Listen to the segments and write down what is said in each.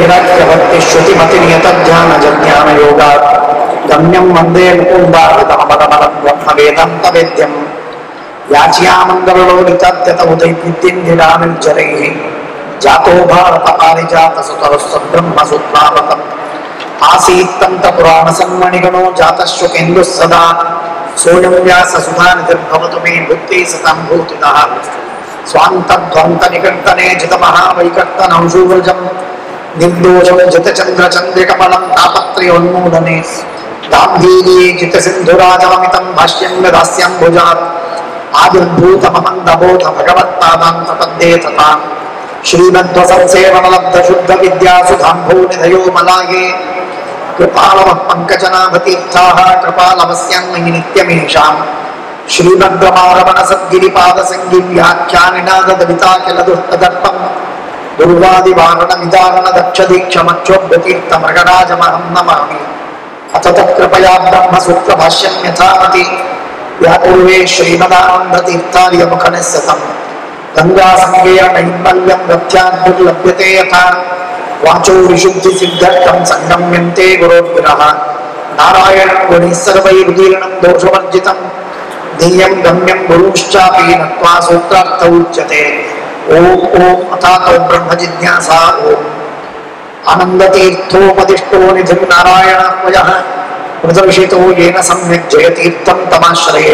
ವೈರಾಗ್ಯವರ್ತಿ ಶ್ರುತಿಮತಿ ನಿಯತ ಧ್ಯಾನ ಜಜ್ಞಾನ ಯೋಗ ಗಮ್ಯಂ ವಂದೇ ಮುಕುಂದಾಮರಮರಂ ಬ್ರಹ್ಮ ವೇದಾಂತ ವೇದ್ಯಂ ಯಾಚ್ಯಾಮಂಗಲೋಲಿತಾತ್ಯತ ಉದೈವಿದ್ಯಂಧಿರಾಮಿರ್ಜರೈಃ ಜಾತೋ ಭಾರತ ಪಾರಿಜಾತ ಸುತರಸ್ಸ ಬ್ರಹ್ಮ ಸುತ್ನಾವತಂ ಆಸೀತ್ತಂತ ಪುರಾಣ ಸನ್ಮಣಿಗಣೋ ಜಾತಶ್ರುಕೆಂದು ಸದಾ ಸೋಯಂ ವ್ಯಾಸ ಸುಧಾನಿರ್ಭವತು ಮೇ ಭುಕ್ತಿ ಸತಾಂ ಭೂತಿನಃ ಸ್ವಾಂತಧ್ವಂತ ನಿಕರ್ತನೆ ಜಿತ ಮಹಾವೈಕರ್ತನಂಶೂರಜಂ ನಿರ್ದೋಷಂ ಜಿತಚಂದ್ರ ಚಂದ್ರಿಕಮಲಂ ತಾಪತ್ರಯೋನ್ಮೂಲನೆ ಗಾಂಧೀರ್ಯೇ ಜಿತ ಸಿಂಧುರಾಜಮಮಿತಂ ಭಾಷ್ಯಂ ದಾಸ್ಯಂ ಭುಜಾತ್ ಆವಿರ್ಭೂತಮಮಂದಬೋಧ ಭಗವತ್ಪಾದಾಂತ ಪದ್ಯೇ ತಥಾ ಶ್ರೀಮಧ್ವಸಂಸೇವನಲಬ್ಧ ಶುದ್ಧ ವಿದ್ಯಾ ಸುಧಾಂಭೋ ನಿಧಯೋ ಮಲಾಯೇ ಕೃಪಾಲವಃ ಪಂಕಜನಾಭತೀರ್ಥಾಃ ಕೃಪಾಲವಸ್ಯಾನ್ಮಯಿ ನಿತ್ಯಮೇಷಾಂ ಶ್ರೀಮದ್ರಮಾರಮಣ ಸದ್ಗಿರಿಪಾದ ಸಂಗಿ ವ್ಯಾಖ್ಯಾನಿನಾದವಿತಾ ಕೆಲ ದುಷ್ಟದರ್ಪಂ ದುರ್ವಾದಿವಾರಣ ನಿದಾರಣ ದಕ್ಷ ದೀಕ್ಷಮಕ್ಷೋಭ್ಯತೀರ್ಥ ಮೃಗರಾಜಮಹಂ ನಮಾಮಿ ಅಥ ತತ್ಕೃಪಯಾ ಬ್ರಹ್ಮಸೂತ್ರ ಭಾಷ್ಯಂ ಯಥಾಮತಿ ವ್ಯಾಪೂರ್ವೇ ಶ್ರೀಮದಾನಂದತೀರ್ಥಾರ್ಯ ಮುಖನೆ ಸತಂ ಗಂಗಾ ಸಂಗೇಯ ನೈರ್ಮಲ್ಯಂ ರಥ್ಯಾದ್ದುರ್ಲಭ್ಯತೆ ಯಥಾ ವಾಚೋ ವಿಶುದ್ಧಿ ಸಿದ್ಧರ್ಥಂ ಸಂಗಮ್ಯಂತೆ ಗುರೋರ್ವಿರಃ ನಾರಾಯಣ ಗುಣಿ ಸರ್ವೈರುದೀರ್ಣಂ ದೋಷವರ್ಜಿತಂ ಧ್ಯೇಯಂ ಗಮ್ಯಂ ಗುರುಶ್ಚಾಪಿ ನತ್ವಾ ಸೂತ್ರಾರ್ಥ ಉಚ್ಯತೆ ಓಂ ಓಂ ಅಥಾತೋ ಬ್ರಹ್ಮ ಜಿಜ್ಞಾಸಾ ಓಂ ಆನಂದತೀರ್ಥೋಪದಿಷ್ಟೋ ನಿಧಿಂ ನಾರಾಯಣಾತ್ಮಯಃ ಪ್ರದರ್ಶಿತೋ ಯೇನ ಸಮ್ಯಕ್ ಜಯತೀರ್ಥಂ ತಮಾಶ್ರಯೇ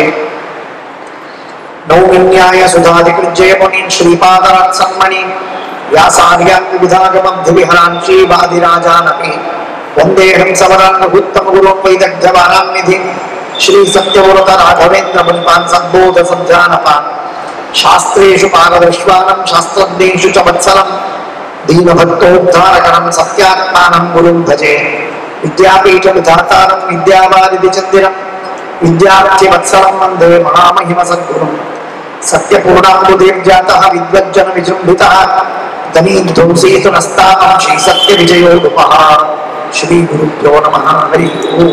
ನೌಮಿನ್ಯಾಯ ಸುಧಾಧಿಕೃಜ್ಜಯ ಮುನೀನ್ ಶ್ರೀಪಾದರಾತ್ ಸನ್ಮಣಿ ವ್ಯಾಸಾರ್ಯಾನ್ ವಿವಿಧಾಗಮಬ್ಧುವಿಹರಾನ್ ಶ್ರೀವಾದಿರಾಜಾನಪಿ ವಂದೇ ಹಂಸವರಾನ್ನಭೂತ್ತಮ ಗುರುಂ ವೈದಗ್ಧ್ಯವಾರಾಂ ನಿಧಿಂ ಶ್ರೀ ಸತ್ಯವ್ರತ ರಾಘವೇಂದ್ರ ಮುನಿಪಾನ್ ಸದ್ಬೋಧ ಸಂಧ್ಯಾನಪಾನ್ ಶಾಸ್ತ್ರೇಷು ಪಾರದಶ್ವಾನಂ ಶಾಸ್ತ್ರಜ್ಞೇಷು ಚ ವತ್ಸಲಂ ದೀನಭಕ್ತೋದ್ಧಾರಕರಂ ಸತ್ಯಾತ್ಮಾನಂ ಗುರುಂ ಭಜೆ ವಿದ್ಯಾಪೀಠ ವಿಧಾತಾರಂ ವಿದ್ಯಾವಾರಿಧಿ ಚಂದಿರಂ ವಿದ್ಯಾರ್ಥಿ ವತ್ಸಲಂ ವಂದೇ ಮಹಾಮಹಿಮ ಸದ್ಗುರುಂ ಸತ್ಯಪೂರ್ಣಾಂಬುದೇರ್ಜಾತಃ ವಿದ್ವಜ್ಜನ ವಿಜೃಂಭಿತಃ ಧನೀಧ್ವಂಸೇತು ನಸ್ತಾನಂ ಶ್ರೀ ಸತ್ಯ ವಿಜಯೋಪಃ ಶ್ರೀ ಗುರುಭ್ಯೋ ನಮಃ ಹರಿ ಓಂ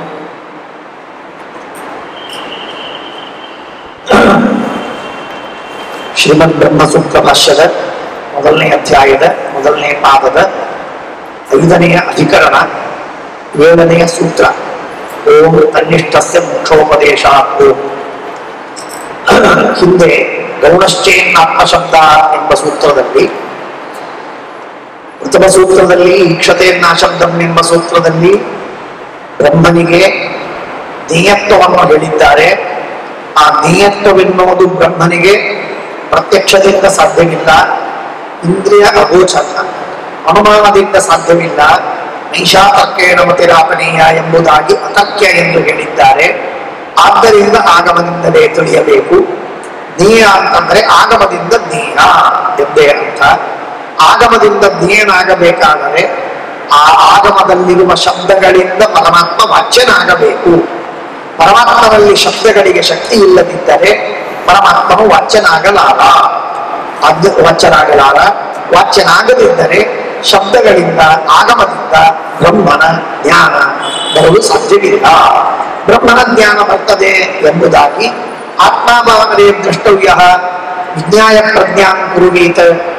ಶ್ರೀಮದ್ ಬ್ರಹ್ಮಸೂತ್ರ ಭಾಷ್ಯದ ಮೊದಲನೇ ಅಧ್ಯಾಯದ ಮೊದಲನೇ ಪಾದದ ಐದನೆಯ ಅಧಿಕರಣ ಏಳನೆಯ ಸೂತ್ರ ಓಂ ತನ್ನಿಷ್ಠಸ್ಯ ಮೋಕ್ಷೋಪದೇಶ ಓಂ ಹಿಂದೆ ಗೌಣಶ್ಚೇನ್ನಾತ್ಮಶಬ್ದ ಎಂಬ ಸೂತ್ರದಲ್ಲಿ ಪ್ರಥಮ ಸೂತ್ರದಲ್ಲಿ ಈಕ್ಷತೆಯನ್ನಾಶಬ್ದಂ ಎಂಬ ಸೂತ್ರದಲ್ಲಿ ಬ್ರಹ್ಮನಿಗೆ ನೇಯತ್ವವನ್ನು ಹೇಳಿದ್ದಾರೆ ಆ ನೇಯತ್ವವೆನ್ನುವುದು ಬ್ರಹ್ಮನಿಗೆ ಪ್ರತ್ಯಕ್ಷದಿಂದ ಸಾಧ್ಯವಿಲ್ಲ ಇಂದ್ರಿಯ ಅಗೋಚರ ಅನುಮಾನದಿಂದ ಸಾಧ್ಯವಿಲ್ಲ ನೈಷಾತರ್ಕೇಣ ಮತಿರಾಪನೀಯ ಎಂಬುದಾಗಿ ಅತಕ್ಯ ಎಂದು ಹೇಳಿದ್ದಾರೆ ಆದ್ದರಿಂದ ಆಗಮದಿಂದಲೇ ತಿಳಿಯಬೇಕು ಜ್ಞೇಯ ಅಂತಂದ್ರೆ ಆಗಮದಿಂದ ಜ್ಞೇಯ ಎಂದೇ ಅರ್ಥ ಆಗಮದಿಂದ ಜ್ಞೇಯನಾಗಬೇಕಾದರೆ ಆ ಆಗಮದಲ್ಲಿರುವ ಶಬ್ದಗಳಿಂದ ಪರಮಾತ್ಮ ವಾಚ್ಯನಾಗಬೇಕು ಪರಮಾತ್ಮನಲ್ಲಿ ಶಬ್ದಗಳಿಗೆ ಶಕ್ತಿ ಇಲ್ಲದಿದ್ದರೆ ಪರಮಾತ್ಮನು ವಾಚ್ಯನಾಗಲಾರ ಅದ್ ವಾಚ್ಯನಾಗಲಾರ ವಾಚ್ಯನಾಗದಿದ್ದರೆ ಶಬ್ದಗಳಿಂದ ಆಗಮದಿಂದ ಬ್ರಹ್ಮನ ಜ್ಞಾನ ಬರಲು ಸಾಧ್ಯವಿಲ್ಲ ಬ್ರಹ್ಮನ ಜ್ಞಾನ ಬರ್ತದೆ ಎಂಬುದಾಗಿ ಆತ್ಮಾಭಾವನೆ ದ್ರಷ್ಟವ್ಯ ವಿಜ್ಞಾಯ ಪ್ರಜ್ಞಾಂ ಕುರುವೀತ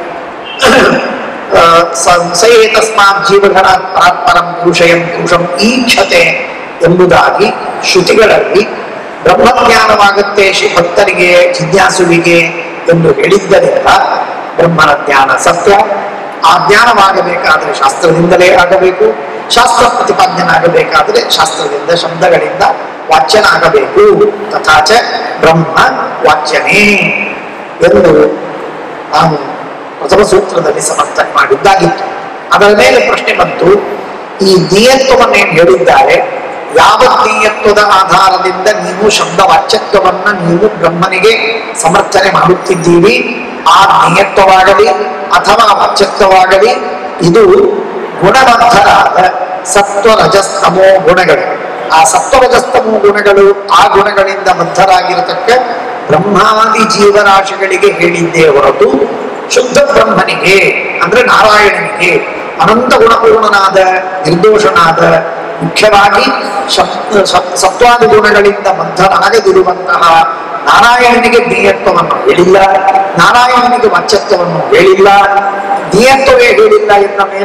ಸಯೇ ತಸ್ಮಾತ್ ಜೀವಗಣ ಪರಾತ್ಪರಂ ಪುರುಷಯಂ ಪುರುಷಂ ಈಕ್ಷತೆ ಎಂಬುದಾಗಿ ಶ್ರುತಿಗಳಲ್ಲಿ ಬ್ರಹ್ಮಜ್ಞಾನವಾಗುತ್ತೆ ಶ್ರೀ ಭಕ್ತರಿಗೆ ಜಿಜ್ಞಾಸುವಿಗೆ ಎಂದು ಹೇಳಿದ್ದರಿಂದ ಬ್ರಹ್ಮನ ಜ್ಞಾನ ಸತ್ಯ ಆ ಜ್ಞಾನವಾಗಬೇಕಾದರೆ ಶಾಸ್ತ್ರದಿಂದಲೇ ಆಗಬೇಕು ಶಾಸ್ತ್ರ ಪ್ರತಿಪಾದ್ಯನಾಗಬೇಕಾದರೆ ಶಾಸ್ತ್ರದಿಂದ ಶಬ್ದಗಳಿಂದ ವಾಚ್ಯನಾಗಬೇಕು ತಥಾಚ ಬ್ರಹ್ಮ ವಾಚ್ಯನೇ ಎಂದು ನಾವು ಪ್ರಥಮ ಸೂತ್ರದಲ್ಲಿ ಸಮರ್ಥನೆ ಮಾಡಿದ್ದಾಗಿತ್ತು ಅದರ ಮೇಲೆ ಪ್ರಶ್ನೆ ಬಂತು ಈ ಧೀಯತ್ವವನ್ನೇನು ಹೇಳಿದ್ದಾರೆ ಯಾವ ಧೀಯತ್ವದ ಆಧಾರದಿಂದ ನೀವು ಶಬ್ದ ವಾಚ್ಯತ್ವವನ್ನ ನೀವು ಬ್ರಹ್ಮನಿಗೆ ಸಮರ್ಥನೆ ಮಾಡುತ್ತಿದ್ದೀರಿ ಆ ಧೀಯತ್ವವಾಗಲಿ ಅಥವಾ ವಾಚ್ಯತ್ವವಾಗಲಿ ಇದು ಗುಣಬದ್ಧರಾದ ಸತ್ವ ರಜಸ್ತಮೋ ಗುಣಗಳು ಆ ಸತ್ವ ರಜಸ್ತಮೋ ಗುಣಗಳು ಆ ಗುಣಗಳಿಂದ ಬದ್ಧರಾಗಿರತಕ್ಕ ಬ್ರಹ್ಮಾದಿ ಜೀವರಾಶಿಗಳಿಗೆ ಹೇಳಿದ್ದೇ ಹೊರತು ಶುದ್ಧ ಬ್ರಹ್ಮನಿಗೆ ಅಂದ್ರೆ ನಾರಾಯಣನಿಗೆ ಅನಂತ ಗುಣಪೂರ್ಣನಾದ ನಿರ್ದೋಷನಾದ ಮುಖ್ಯವಾಗಿ ಸತ್- ಸತ್- ಸತ್ವಾದಿ ಗುಣಗಳಿಂದ ಬದ್ಧನಾಗದಿರುವಂತಹ ನಾರಾಯಣನಿಗೆ ಧ್ಯೇಯತ್ವವನ್ನು ಹೇಳಿಲ್ಲ ನಾರಾಯಣನಿಗೆ ವಾಚ್ಯತ್ವವನ್ನು ಹೇಳಿಲ್ಲ ಧ್ಯೇಯತ್ವವೇ ಹೇಳಿಲ್ಲ ಎಂದ ಮೇಲೆ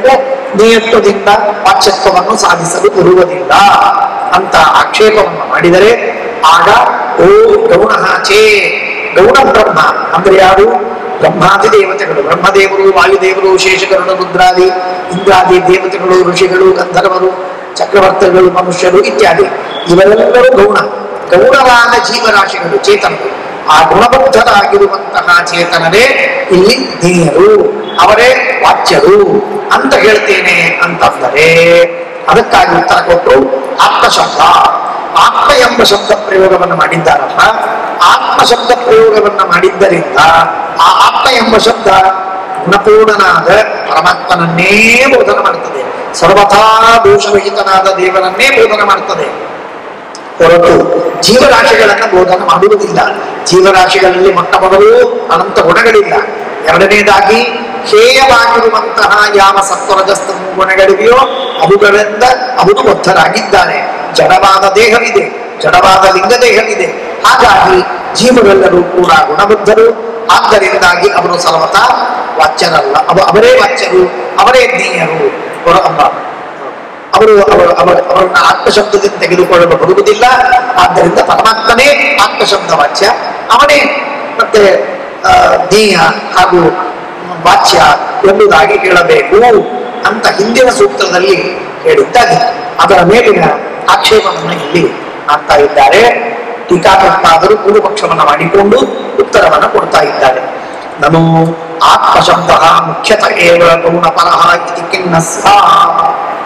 ನೇಯತ್ವದಿಂದ ವಾಚ್ಯತ್ವವನ್ನು ಸಾಧಿಸಲು ಬರುವುದಿಲ್ಲ ಅಂತ ಆಕ್ಷೇಪವನ್ನು ಮಾಡಿದರೆ ಆಗ ಓ ಗೌಣ ಚೇ ಗೌಣ ಬ್ರಹ್ಮ ಅಂದ್ರೆ ಯಾರು ಬ್ರಹ್ಮಾದಿ ದೇವತೆಗಳು ಬ್ರಹ್ಮದೇವರು ವಾಯುದೇವರು ಶೇಷಕರುಣ ರುದ್ರಾದಿ ಇಂದ್ರಾದಿ ದೇವತೆಗಳು ಋಷಿಗಳು ಗಂಧರ್ವರು ಚಕ್ರವರ್ತಿಗಳು ಮನುಷ್ಯರು ಇತ್ಯಾದಿ ಇವರೆಲ್ಲರೂ ಗೌಣ ಗೌಣವಾದ ಜೀವರಾಶಿಗಳು ಚೇತನರು ಆ ಗುಣಬದ್ಧರಾಗಿರುವಂತಹ ಚೇತನರೇ ಇಲ್ಲಿ ಜ್ಞೇಯರು ಅವರೇ ವಾಚ್ಯರು ಅಂತ ಹೇಳ್ತೇನೆ ಅಂತಂದರೆ ಅದಕ್ಕಾಗಿ ಉತ್ತರ ಕೊಟ್ಟರು ಆತ್ಮಶಬ್ದ ಆತ್ಮ ಎಂಬ ಶಬ್ದ ಪ್ರಯೋಗವನ್ನು ಮಾಡಿದ್ದಾರಲ್ಲ ಆತ್ಮ ಶಬ್ದ ಪ್ರಯೋಗವನ್ನು ಮಾಡಿದ್ದರಿಂದ ಆ ಆತ್ಮ ಎಂಬ ಶಬ್ದ ಗುಣಪೂರ್ಣನಾದ ಪರಮಾತ್ಮನನ್ನೇ ಬೋಧನ ಮಾಡುತ್ತದೆ ಸರ್ವಥಾ ದೋಷರಹಿತನಾದ ದೇವರನ್ನೇ ಬೋಧನ ಮಾಡುತ್ತದೆ ಹೊರತು ಜೀವರಾಶಿಗಳನ್ನ ಬೋಧನ ಮಾಡುವುದಿಲ್ಲ ಜೀವರಾಶಿಗಳಲ್ಲಿ ಮೊಟ್ಟ ಮೊದಲು ಅನಂತ ಗುಣಗಳಿಲ್ಲ ಎರಡನೇದಾಗಿ ಹೇಯವಾಗಿರುವಂತಹ ಯಾವ ಸತ್ವರಜಸ್ತ ಗುಣಗಳಿವೆಯೋ ಅವುಗಳಿಂದ ಅವರು ಬದ್ಧರಾಗಿದ್ದಾರೆ ಜಡವಾದ ದೇಹವಿದೆ ಜಡವಾದ ಲಿಂಗ ದೇಹವಿದೆ ಹಾಗಾಗಿ ಜೀವರೆಲ್ಲರೂ ಕೂಡ ಗುಣಬದ್ಧರು ಆದ್ದರಿಂದಾಗಿ ಅವರು ಸರ್ವತಾ ವಾಚ್ಯರಲ್ಲ ಅವ ಅವರೇ ವಾಚ್ಯರು ಅವರೇ ಜ್ಞೇಯರು ಹೊರ- ಅಮ್ಮ- ಅವರು ಅವರು ಅವರು- ಅವರನ್ನ ಆತ್ಮಶಬ್ದದಿಂದ ತೆಗೆದುಕೊಳ್ಳಲು ಬರುವುದಿಲ್ಲ ಆದ್ದರಿಂದ ಪರಮಾತ್ಮನೇ ಆತ್ಮಶಬ್ದ ವಾಚ್ಯ ಅವನೇ ಮತ್ತೆ ಆ, ಜ್ಞೇಯ ಹಾಗೂ ವಾಚ್ಯ ಎಂಬುದಾಗಿ ಹೇಳಬೇಕು ಅಂತ ಹಿಂದಿನ ಸೂತ್ರದಲ್ಲಿ ಹೇಳಿದ್ದಾಗಿದೆ ಅದರ ಮೇಲಿನ ಆಕ್ಷೇಪವನ್ನು ಇಲ್ಲಿ ಮಾಡ್ತಾ ಇದ್ದಾರೆ ಟೀಕಾಕರ್ತಾದರು ಪೂರ್ವ ಪಕ್ಷವನ್ನು ಮಾಡಿಕೊಂಡು ಉತ್ತರವನ್ನು ಕೊಡ್ತಾ ಇದ್ದಾರೆ ನಮೋ ಆತ್ಮಶಬ್ದ ಮುಖ್ಯತ ಏವ ಗೌಣಪರಃ ಇತಿ ಕಿನ್ನ ಸ್ಯಾತ್.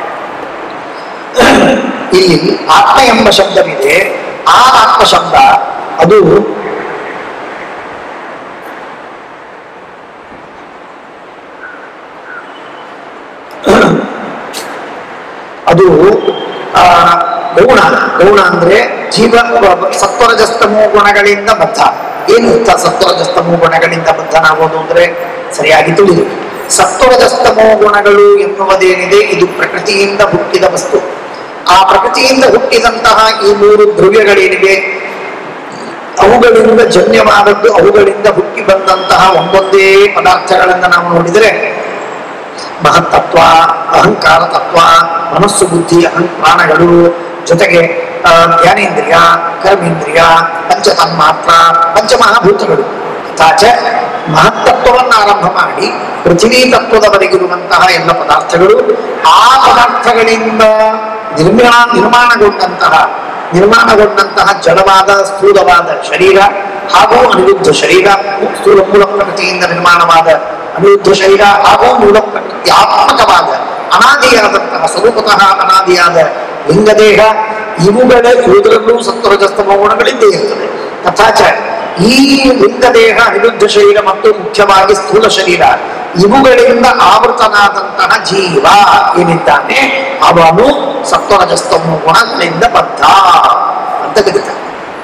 ಇಲ್ಲಿ ಆತ್ಮ ಎಂಬ ಶಬ್ದವಿದೆ ಆ ಆತ್ಮ ಶಬ್ದ ಅದು ಅದು ಆ, ಗೌಣ ಗೌಣ ಅಂದ್ರೆ ಜೀವ ಸತ್ವರಜಸ್ತಮೋ ಗುಣಗಳಿಂದ ಬದ್ಧ ಏನು ಅರ್ಥ ಸತ್ವರಜಸ್ತಮೋ ಗುಣಗಳಿಂದ ಬದ್ಧನಾಗೋದು ಅಂದ್ರೆ ಸರಿಯಾಗಿ ತಿಳಿದು ಸತ್ವರಜಸ್ತಮೋ ಗುಣಗಳು ಎನ್ನುವುದೇನಿದೆ ಇದು ಪ್ರಕೃತಿಯಿಂದ ಹುಟ್ಟಿದ ವಸ್ತು ಆ ಪ್ರಕೃತಿಯಿಂದ ಹುಟ್ಟಿದಂತಹ ಈ ಮೂರು ದ್ರವ್ಯಗಳೇನಿವೆ ಅವುಗಳಿಂದ ಜನ್ಯವಾದದ್ದು ಅವುಗಳಿಂದ ಹುಟ್ಟಿ ಬಂದಂತಹ ಒಂದೊಂದೇ ಪದಾರ್ಥಗಳನ್ನು ನಾವು ನೋಡಿದರೆ ಮಹತ್ತತ್ವ ಅಹಂಕಾರ ತತ್ವ ಮನಸ್ಸು ಬುದ್ಧಿ ಅಹಂ ಪ್ರಾಣಗಳು ಜೊತೆಗೆ ಆ, ಜ್ಞಾನೇಂದ್ರಿಯ ಕರ್ಮೇಂದ್ರಿಯ ಪಂಚತನ್ಮಾತ್ರ ಪಂಚಮಹಾಭೂತಗಳು ತಾಚ ಮಹತ್ತತ್ವವನ್ನು ಆರಂಭ ಮಾಡಿ ಪೃಥ್ವೀ ತತ್ವದವರೆಗಿರುವಂತಹ ಎಲ್ಲ ಪದಾರ್ಥಗಳು ಆ ಪದಾರ್ಥಗಳಿಂದ ನಿರ್ಮಾಣ ನಿರ್ಮಾಣಗೊಂಡಂತಹ ನಿರ್ಮಾಣಗೊಂಡಂತಹ ಜಡವಾದ ಸ್ಥೂಲವಾದ ಶರೀರ ಹಾಗೂ ಅನಿರುದ್ಧ ಶರೀರ ಸ್ಥೂಲ ಮೂಲ ಪ್ರಕೃತಿಯಿಂದ ನಿರ್ಮಾಣವಾದ ಅನಿರುದ್ಧ ಶರೀರ ಹಾಗೂ ಮೂಲ ಪ್ರಕೃತ್ಯಾತ್ಮಕವಾದ ಅನಾದಿಯಾದಂತಹ ಸ್ವರೂಪತಃ ಅನಾದಿಯಾದ ಲಿಂಗದೇಹ ಇವುಗಳ ಇವುಗಳಲ್ಲೂ ಸತ್ವರಜಸ್ತಮ ಗುಣಗಳಿದ್ದೇ ಇರ್ತದೆ ತಥಾಚ ಈ ಲಿಂಗದೇಹ ಅನಿರುದ್ಧ ಶರೀರ ಮತ್ತು ಮುಖ್ಯವಾಗಿ ಸ್ಥೂಲ ಶರೀರ ಇವುಗಳಿಂದ ಆವೃತನಾದಂತಹ ಜೀವ ಏನಿದ್ದಾನೆ ಅವನು ಸತ್ವರಜಸ್ತಮ ಗುಣಗಳಿಂದ ಬದ್ಧ ಅಂತ ಕರೀತಾರೆ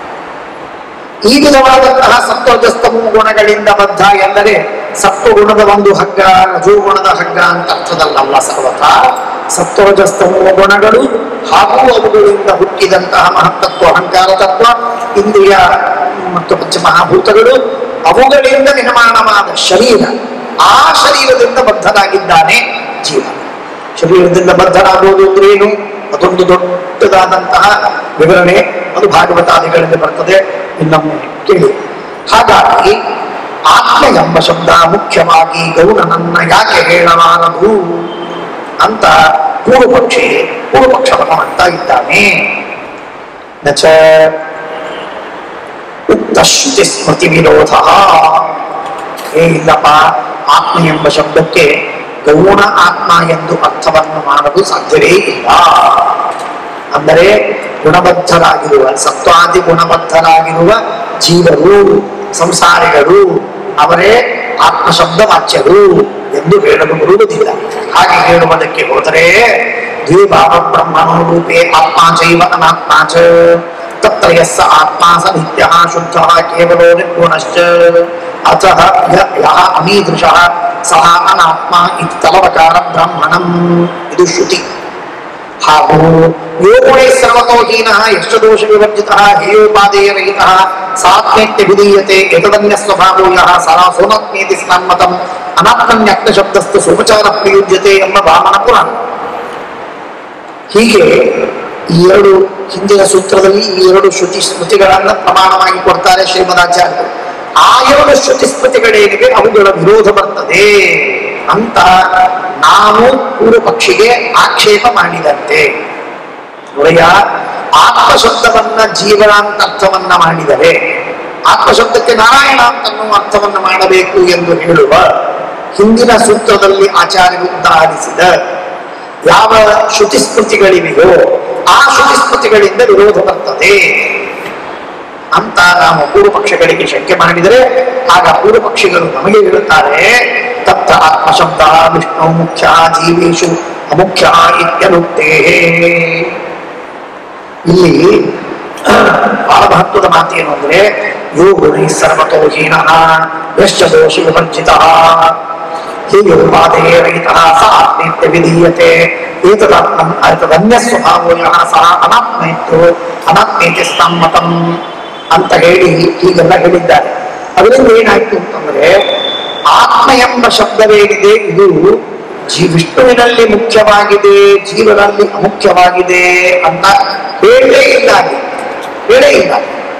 ಈ ವಿಧವಾದಂತಹ ಸತ್ವಜಸ್ತಮ ಗುಣಗಳಿಂದ ಬದ್ಧ ಎಂದರೆ ಸತ್ವಗುಣದ ಒಂದು ಹಗ್ಗ ರಜೋಗುಣದ ಹಗ್ಗ ಅಂತ ಅರ್ಥದಲ್ಲಲ್ಲ ಸರ್ವಥಾ ಸತ್ವಜಸ್ತಮ ಗುಣಗಳು ಹಾಗೂ ಅವುಗಳಿಂದ ಹುಟ್ಟಿದಂತಹ ಮಹತ್ತತ್ವ ಅಹಂಕಾರ ತತ್ವ ಇಂದ್ರಿಯ ಮತ್ತು ಪಂಚಮಹಾಭೂತಗಳು ಅವುಗಳಿಂದ ನಿರ್ಮಾಣವಾದ ಶರೀರ ಆ ಶರೀರದಿಂದ ಬದ್ಧನಾಗಿದ್ದಾನೆ ಜೀವ ಶರೀರದಿಂದ ಬದ್ಧನಾಗುವುದು ಅಂದ್ರೆ ಏನು ಅದೊಂದು ದೊಡ್ಡದಾದಂತಹ ವಿವರಣೆ ಅದು ಭಾಗವತಾದಿಗಳಲ್ಲಿ ಬರ್ತದೆ ಇನ್ನೊಮ್ಮೆ ಕೇಳಿ ಹಾಗಾಗಿ ಆತ್ಮ ಎಂಬ ಶಬ್ದ ಮುಖ್ಯವಾಗಿ ಗೌಣನನ್ನ ಯಾಕೆ ಹೇಳಲಾರದು ಅಂತ ಪೂರ್ವಪಕ್ಷಿ ಪೂರ್ವಪಕ್ಷವನ್ನು ಮಾಡ್ತಾ ಇದ್ದಾನೆ ನಚ ಉಕ್ತ ಶ್ರುತಿ ಸ್ಮೃತಿ ವಿರೋಧ ಏ ಇಲ್ಲಪ್ಪ ಆತ್ಮ ಎಂಬ ಶಬ್ದಕ್ಕೆ ಗೌಣ ಆತ್ಮ ಎಂದು ಅರ್ಥವನ್ನು ಮಾಡಲು ಸಾಧ್ಯವೇ ಇಲ್ಲ ಅಂದರೆ ಗುಣಬದ್ಧರಾಗಿರುವ ಸತ್ವಾದಿ ಗುಣಬದ್ಧರಾಗಿರುವ ಜೀವರು ಸಂಸಾರಿಗಳು ಅವರೇ ಆತ್ಮಶಬ್ದ ವಾಚ್ಯರು ಎಂದು ಹೇಳಲು ಬರುವುದಿಲ್ಲ ಹಾಗೆ ಹೇಳುವುದಕ್ಕೆ ಹೋದರೆ ದ್ವಿಭಾವ ಬ್ರಹ್ಮಣೋ ರೂಪೇ ಆತ್ಮ ಚೈವ ಅನಾತ್ಮ ಚ ತತ್ರ ಯಸ್ಸ ಆತ್ಮ ಸ ನಿತ್ಯ ಶುದ್ಧ ಕೇವಲೋ ನಿರ್ಗುಣಶ್ಚ ಅತಃ ಯ- ಯಃ ಅಮೀದೃಶಃ ಸಹ ಅನಾತ್ಮ ಇತಿ ತಲವಕಾರ ಬ್ರಾಹ್ಮಣಂ ಇದು ಶ್ರುತಿ ಹಾಗೂ ಯೋಗುಣೈ ಸರ್ವತೋ ಹೀನ ಎಷ್ಟು ದೋಷ ವಿವರ್ಜಿತ ಹೇಯೋಪಾದೇಯ ರಹಿತ ಸಾತ್ಮೇತ್ಯ ವಿಧೀಯತೆ ಎತದನ್ಯ ಸ್ವಭಾವೋ ಯಃ ಸಾ ಸೋಮತ್ಮೇತಿ ಸ್ನಾನ್ಮತಂ ಅನಾತ್ಮನ್ಯಕ್ತ ಶಬ್ದಸ್ತು ಸೋಮಚಾರ ಪ್ರಯುಜ್ಯತೆ ಎಂಬ ವಾಮನ ಪುರಾಣ ಹೀಗೆ ಈ ಎರಡು ಹಿಂದಿನ ಸೂತ್ರದಲ್ಲಿ ಈ ಎರಡು ಶ್ರುತಿ ಸ್ಮೃತಿಗಳನ್ನ ಪ್ರಮಾಣವಾಗಿ ಕೊಡ್ತಾರೆ ಶ್ರೀಮದಾಚಾರ್ಯರು ಆ ಎರಡು ಶ್ರುತಿ ಸ್ಮೃತಿಗಳೇನಿವೆ ಅವುಗಳ ವಿರೋಧ ಬರ್ತದೆ ಅಂತ ನಾವು ಪೂರ್ವ ಪಕ್ಷಿಗೆ ಆಕ್ಷೇಪ ಮಾಡಿದಂತೆ ನೋಡಯ್ಯ ಆತ್ಮಶಬ್ದವನ್ನ ಜೀವನ ಅಂತ ಅರ್ಥವನ್ನ ಮಾಡಿದರೆ ಆತ್ಮಶಬ್ದಕ್ಕೆ ನಾರಾಯಣ ಅಂತ ಅನ್ನುವ ಅರ್ಥವನ್ನ ಮಾಡಬೇಕು ಎಂದು ಹೇಳುವ ಹಿಂದಿನ ಸೂತ್ರದಲ್ಲಿ ಆಚಾರ್ಯರು ಉದಾಹರಿಸಿದ ಯಾವ ಶ್ರುತಿ ಸ್ಮೃತಿಗಳಿವೆಯೋ ಆ ಶ್ರುತಿ ಸ್ಮೃತಿಗಳಿಂದ ವಿರೋಧ ಬರ್ತದೆ ಅಂತ ನಾವು ಪೂರ್ವ ಪಕ್ಷಗಳಿಗೆ ಶಂಕೆ ಮಾಡಿದರೆ ಆಗ ಪೂರ್ವ ಪಕ್ಷಿಗಳು ನಮಗೆ ಹೇಳುತ್ತಾರೆ ತತ್ರ ಆತ್ಮಶಬ್ದ ವಿಷ್ಣು ಮುಖ್ಯ ಜೀವೇಶು ಅಮುಖ್ಯ ಇತ್ಯನುಕ್ತೇ ಇಲ್ಲಿ ಬಹಳ ಮಹತ್ವದ ಮಾತೇನು ಅಂದ್ರೆ ಯೋಗುಣೈ ಸರ್ವತೋ ಹೀನಃ ಯಶ್ಚ ದೋಷ ವಿಭರ್ಜಿತ ಹೀಗೆ ಉಪಾದೇ ರಹಿತ ಸ ಆತ್ಮೇತ್ಯ ವಿಧೀಯತೆ ಏತದಾತ್ಮಂ ಏತದನ್ಯ ಸ್ವಭಾವೋ ಯಃ ಸಹ ಅನಾತ್ಮೇತ್ಯೋ ಅನಾತ್ಮೇತಿ ಸಮ್ಮತಂ ಅಂತ ಹೇಳಿ ಹೀಗೆಲ್ಲ ಹೇಳಿದ್ದಾರೆ ಅದರಿಂದ ಏನಾಯ್ತು ಅಂತಂದ್ರೆ ಆತ್ಮ ಎಂಬ ಶಬ್ದವೇನಿದೆ ಇದು ಜೀ ವಿಷ್ಣುವಿನಲ್ಲಿ ಮುಖ್ಯವಾಗಿದೆ ಜೀವನಲ್ಲಿ ಅಮುಖ್ಯವಾಗಿದೆ ಅಂತ ಹೇಳೇ ಇಲ್ಲ ಅಲ್ಲಿ. ಹೇಳೇ ಇಲ್ಲ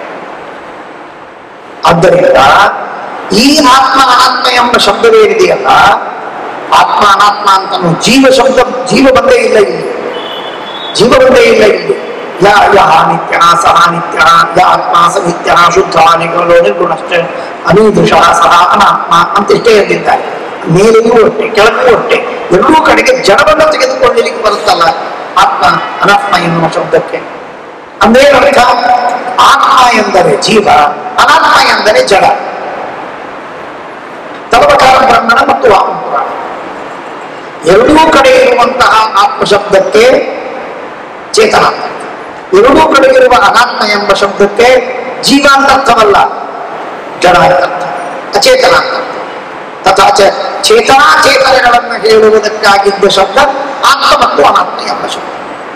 ಆದ್ದರಿಂದ ಈ ಆತ್ಮ ಅನಾತ್ಮ ಎಂಬ ಶಬ್ದವೇನಿದೆಯಲ್ಲ ಆತ್ಮ ಅನಾತ್ಮ ಅಂತ ಜೀವ ಶಬ್ದ ಜೀವ ಬಂದೇ ಇಲ್ಲ ಇಲ್ಲಿ ಜೀವ ಬಂದೇ ಇಲ್ಲ ಇಲ್ಲಿ ಯ ಯಹ ನಿತ್ಯ ಸಹ ನಿತ್ಯ ಯ ಆತ್ಮ ಸ ನಿತ್ಯ ಶುದ್ಧ ನಿಗಲೋ ನಿರ್ಗುಣಶ್ಚ ಅನೀದೃಶ ಸಹ ಅನಾತ್ಮ ಅಂತ ಇಷ್ಟೇ ಎಂದಿದ್ದಾರೆ ಮೇಲೆಯೂ ಅಷ್ಟೇ ಕೆಳಗೂ ಅಷ್ಟೇ ಎರಡೂ ಕಡೆಗೆ ಜಡವನ್ನು ತೆಗೆದುಕೊಳ್ಳಲಿಕ್ಕೆ ಬರುತ್ತಲ್ಲ ಆತ್ಮ ಅನಾತ್ಮ ಎನ್ನುವ ಶಬ್ದಕ್ಕೆ ಅಂದ್ರೆ ಅರ್ಥ ಆತ್ಮ ಎಂದರೆ ಜೀವ ಅನಾತ್ಮ ಎಂದರೆ ಜಡ ತಲವಕಾರ ಬ್ರಹ್ಮಣ ಮತ್ತು ವಾಮನ ಪುರಾಣ ಎರಡೂ ಕಡೆ ಇರುವಂತಹ ಆತ್ಮ ಶಬ್ದಕ್ಕೆ ಚೇತನ ಅಂತ ಅರ್ಥ. ಎರಡೂ ಕಡೆ ಇರುವ ಅನಾತ್ಮ ಎಂಬ ಶಬ್ದಕ್ಕೆ ಜೀವ ಅಂತ ಅರ್ಥವಲ್ಲ ಜಡ ಅಂತ ಅರ್ಥ ಅಚೇತನ ಅಂತ ಅರ್ಥ ತಥಾಚ ಚೇತನಾಚೇತನಗಳನ್ನು ಹೇಳುವುದಕ್ಕಾಗಿದ್ದ ಶಬ್ದ ಆತ್ಮ ಮತ್ತು ಅನಾತ್ಮ ಎಂಬ ಶಬ್ದ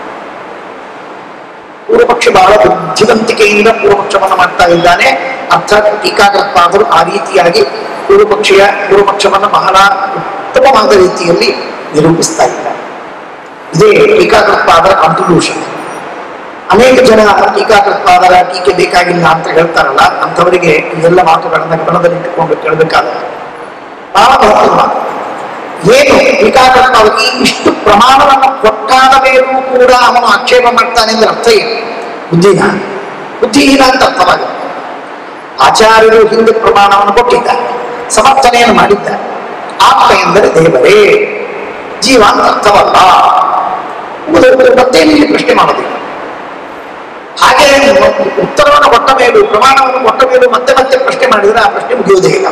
ಪೂರ್ವಪಕ್ಷ ಬಹಳ ಬುದ್ಧಿವಂತಿಕೆಯಿಂದ ಪೂರ್ವಪಕ್ಷವನ್ನು ಮಾಡ್ತಾ ಇದ್ದಾನೆ ಅರ್ಥಾತ್ ಟೀಕಾಕೃತ್ಪಾದರು ಆ ರೀತಿಯಾಗಿ ಪೂರ್ವಪಕ್ಷಿಯ ಪೂರ್ವಪಕ್ಷವನ್ನು ಬಹಳ ಉತ್ತಮವಾದ ರೀತಿಯಲ್ಲಿ ನಿರೂಪಿಸ್ತಾ ಇದ್ದಾರೆ ಇದೇ ಟೀಕಾಕೃತ್ಪಾದರ ಕಾಂಟ್ರಿಬ್ಯೂಷನ್ ಅನೇಕ ಜನ ಟೀಕಾಕೃತ್ಪಾದರ ಟೀಕೆ ಬೇಕಾಗಿಲ್ಲ ಅಂತ ಹೇಳ್ತಾರಲ್ಲ ಅಂಥವರಿಗೆ ಈ ಎಲ್ಲ ಮಾತುಗಳನ್ನ ಗಮನದಲ್ಲಿ ಇಟ್ಟುಕೊಂಡು ಕೇಳಬೇಕಾದ ಬಹಳ ಮಹತ್ವದ ಏನು ಟೀಕಾಕೃತ್ಪಾದಕ್ಕೆ ಇಷ್ಟು ಪ್ರಮಾಣವನ್ನು ಕೊಟ್ಟಾದ ಮೇಲೂ ಕೂಡ ಅವನು ಆಕ್ಷೇಪ ಮಾಡ್ತಾನೆ ಅಂದ್ರೆ ಅರ್ಥ ಏನು ಬುದ್ಧಿನ ಬುದ್ಧಿಹೀನ ಅಂತ ಅರ್ಥವಾಗುತ್ತೆ ಆಚಾರ್ಯರು ಹಿಂದೆ ಪ್ರಮಾಣವನ್ನು ಕೊಟ್ಟಿದ್ದಾರೆ ಸಮರ್ಥನೆಯನ್ನು ಮಾಡಿದ್ದಾರೆ ಆತ್ಮ ಎಂದರೆ ದೇವರೇ ಜೀವ ಅಂತ ಅರ್ಥವಲ್ಲ ಎಂಬುದನ್ನು ಮತ್ತೇನು ಇಲ್ಲಿ ಪ್ರಶ್ನೆ ಮಾಡೋದಿಲ್ಲ ಹಾಗೆ ಉತ್ತರವನ್ನು ಕೊಟ್ಟ ಮೇಲೂ ಪ್ರಮಾಣವನ್ನು ಕೊಟ್ಟ ಮೇಲೂ ಮತ್ತೆ ಮತ್ತೆ ಪ್ರಶ್ನೆ ಮಾಡಿದರೆ ಆ ಪ್ರಶ್ನೆ ಮುಗಿಯುವುದೇ ಇಲ್ಲ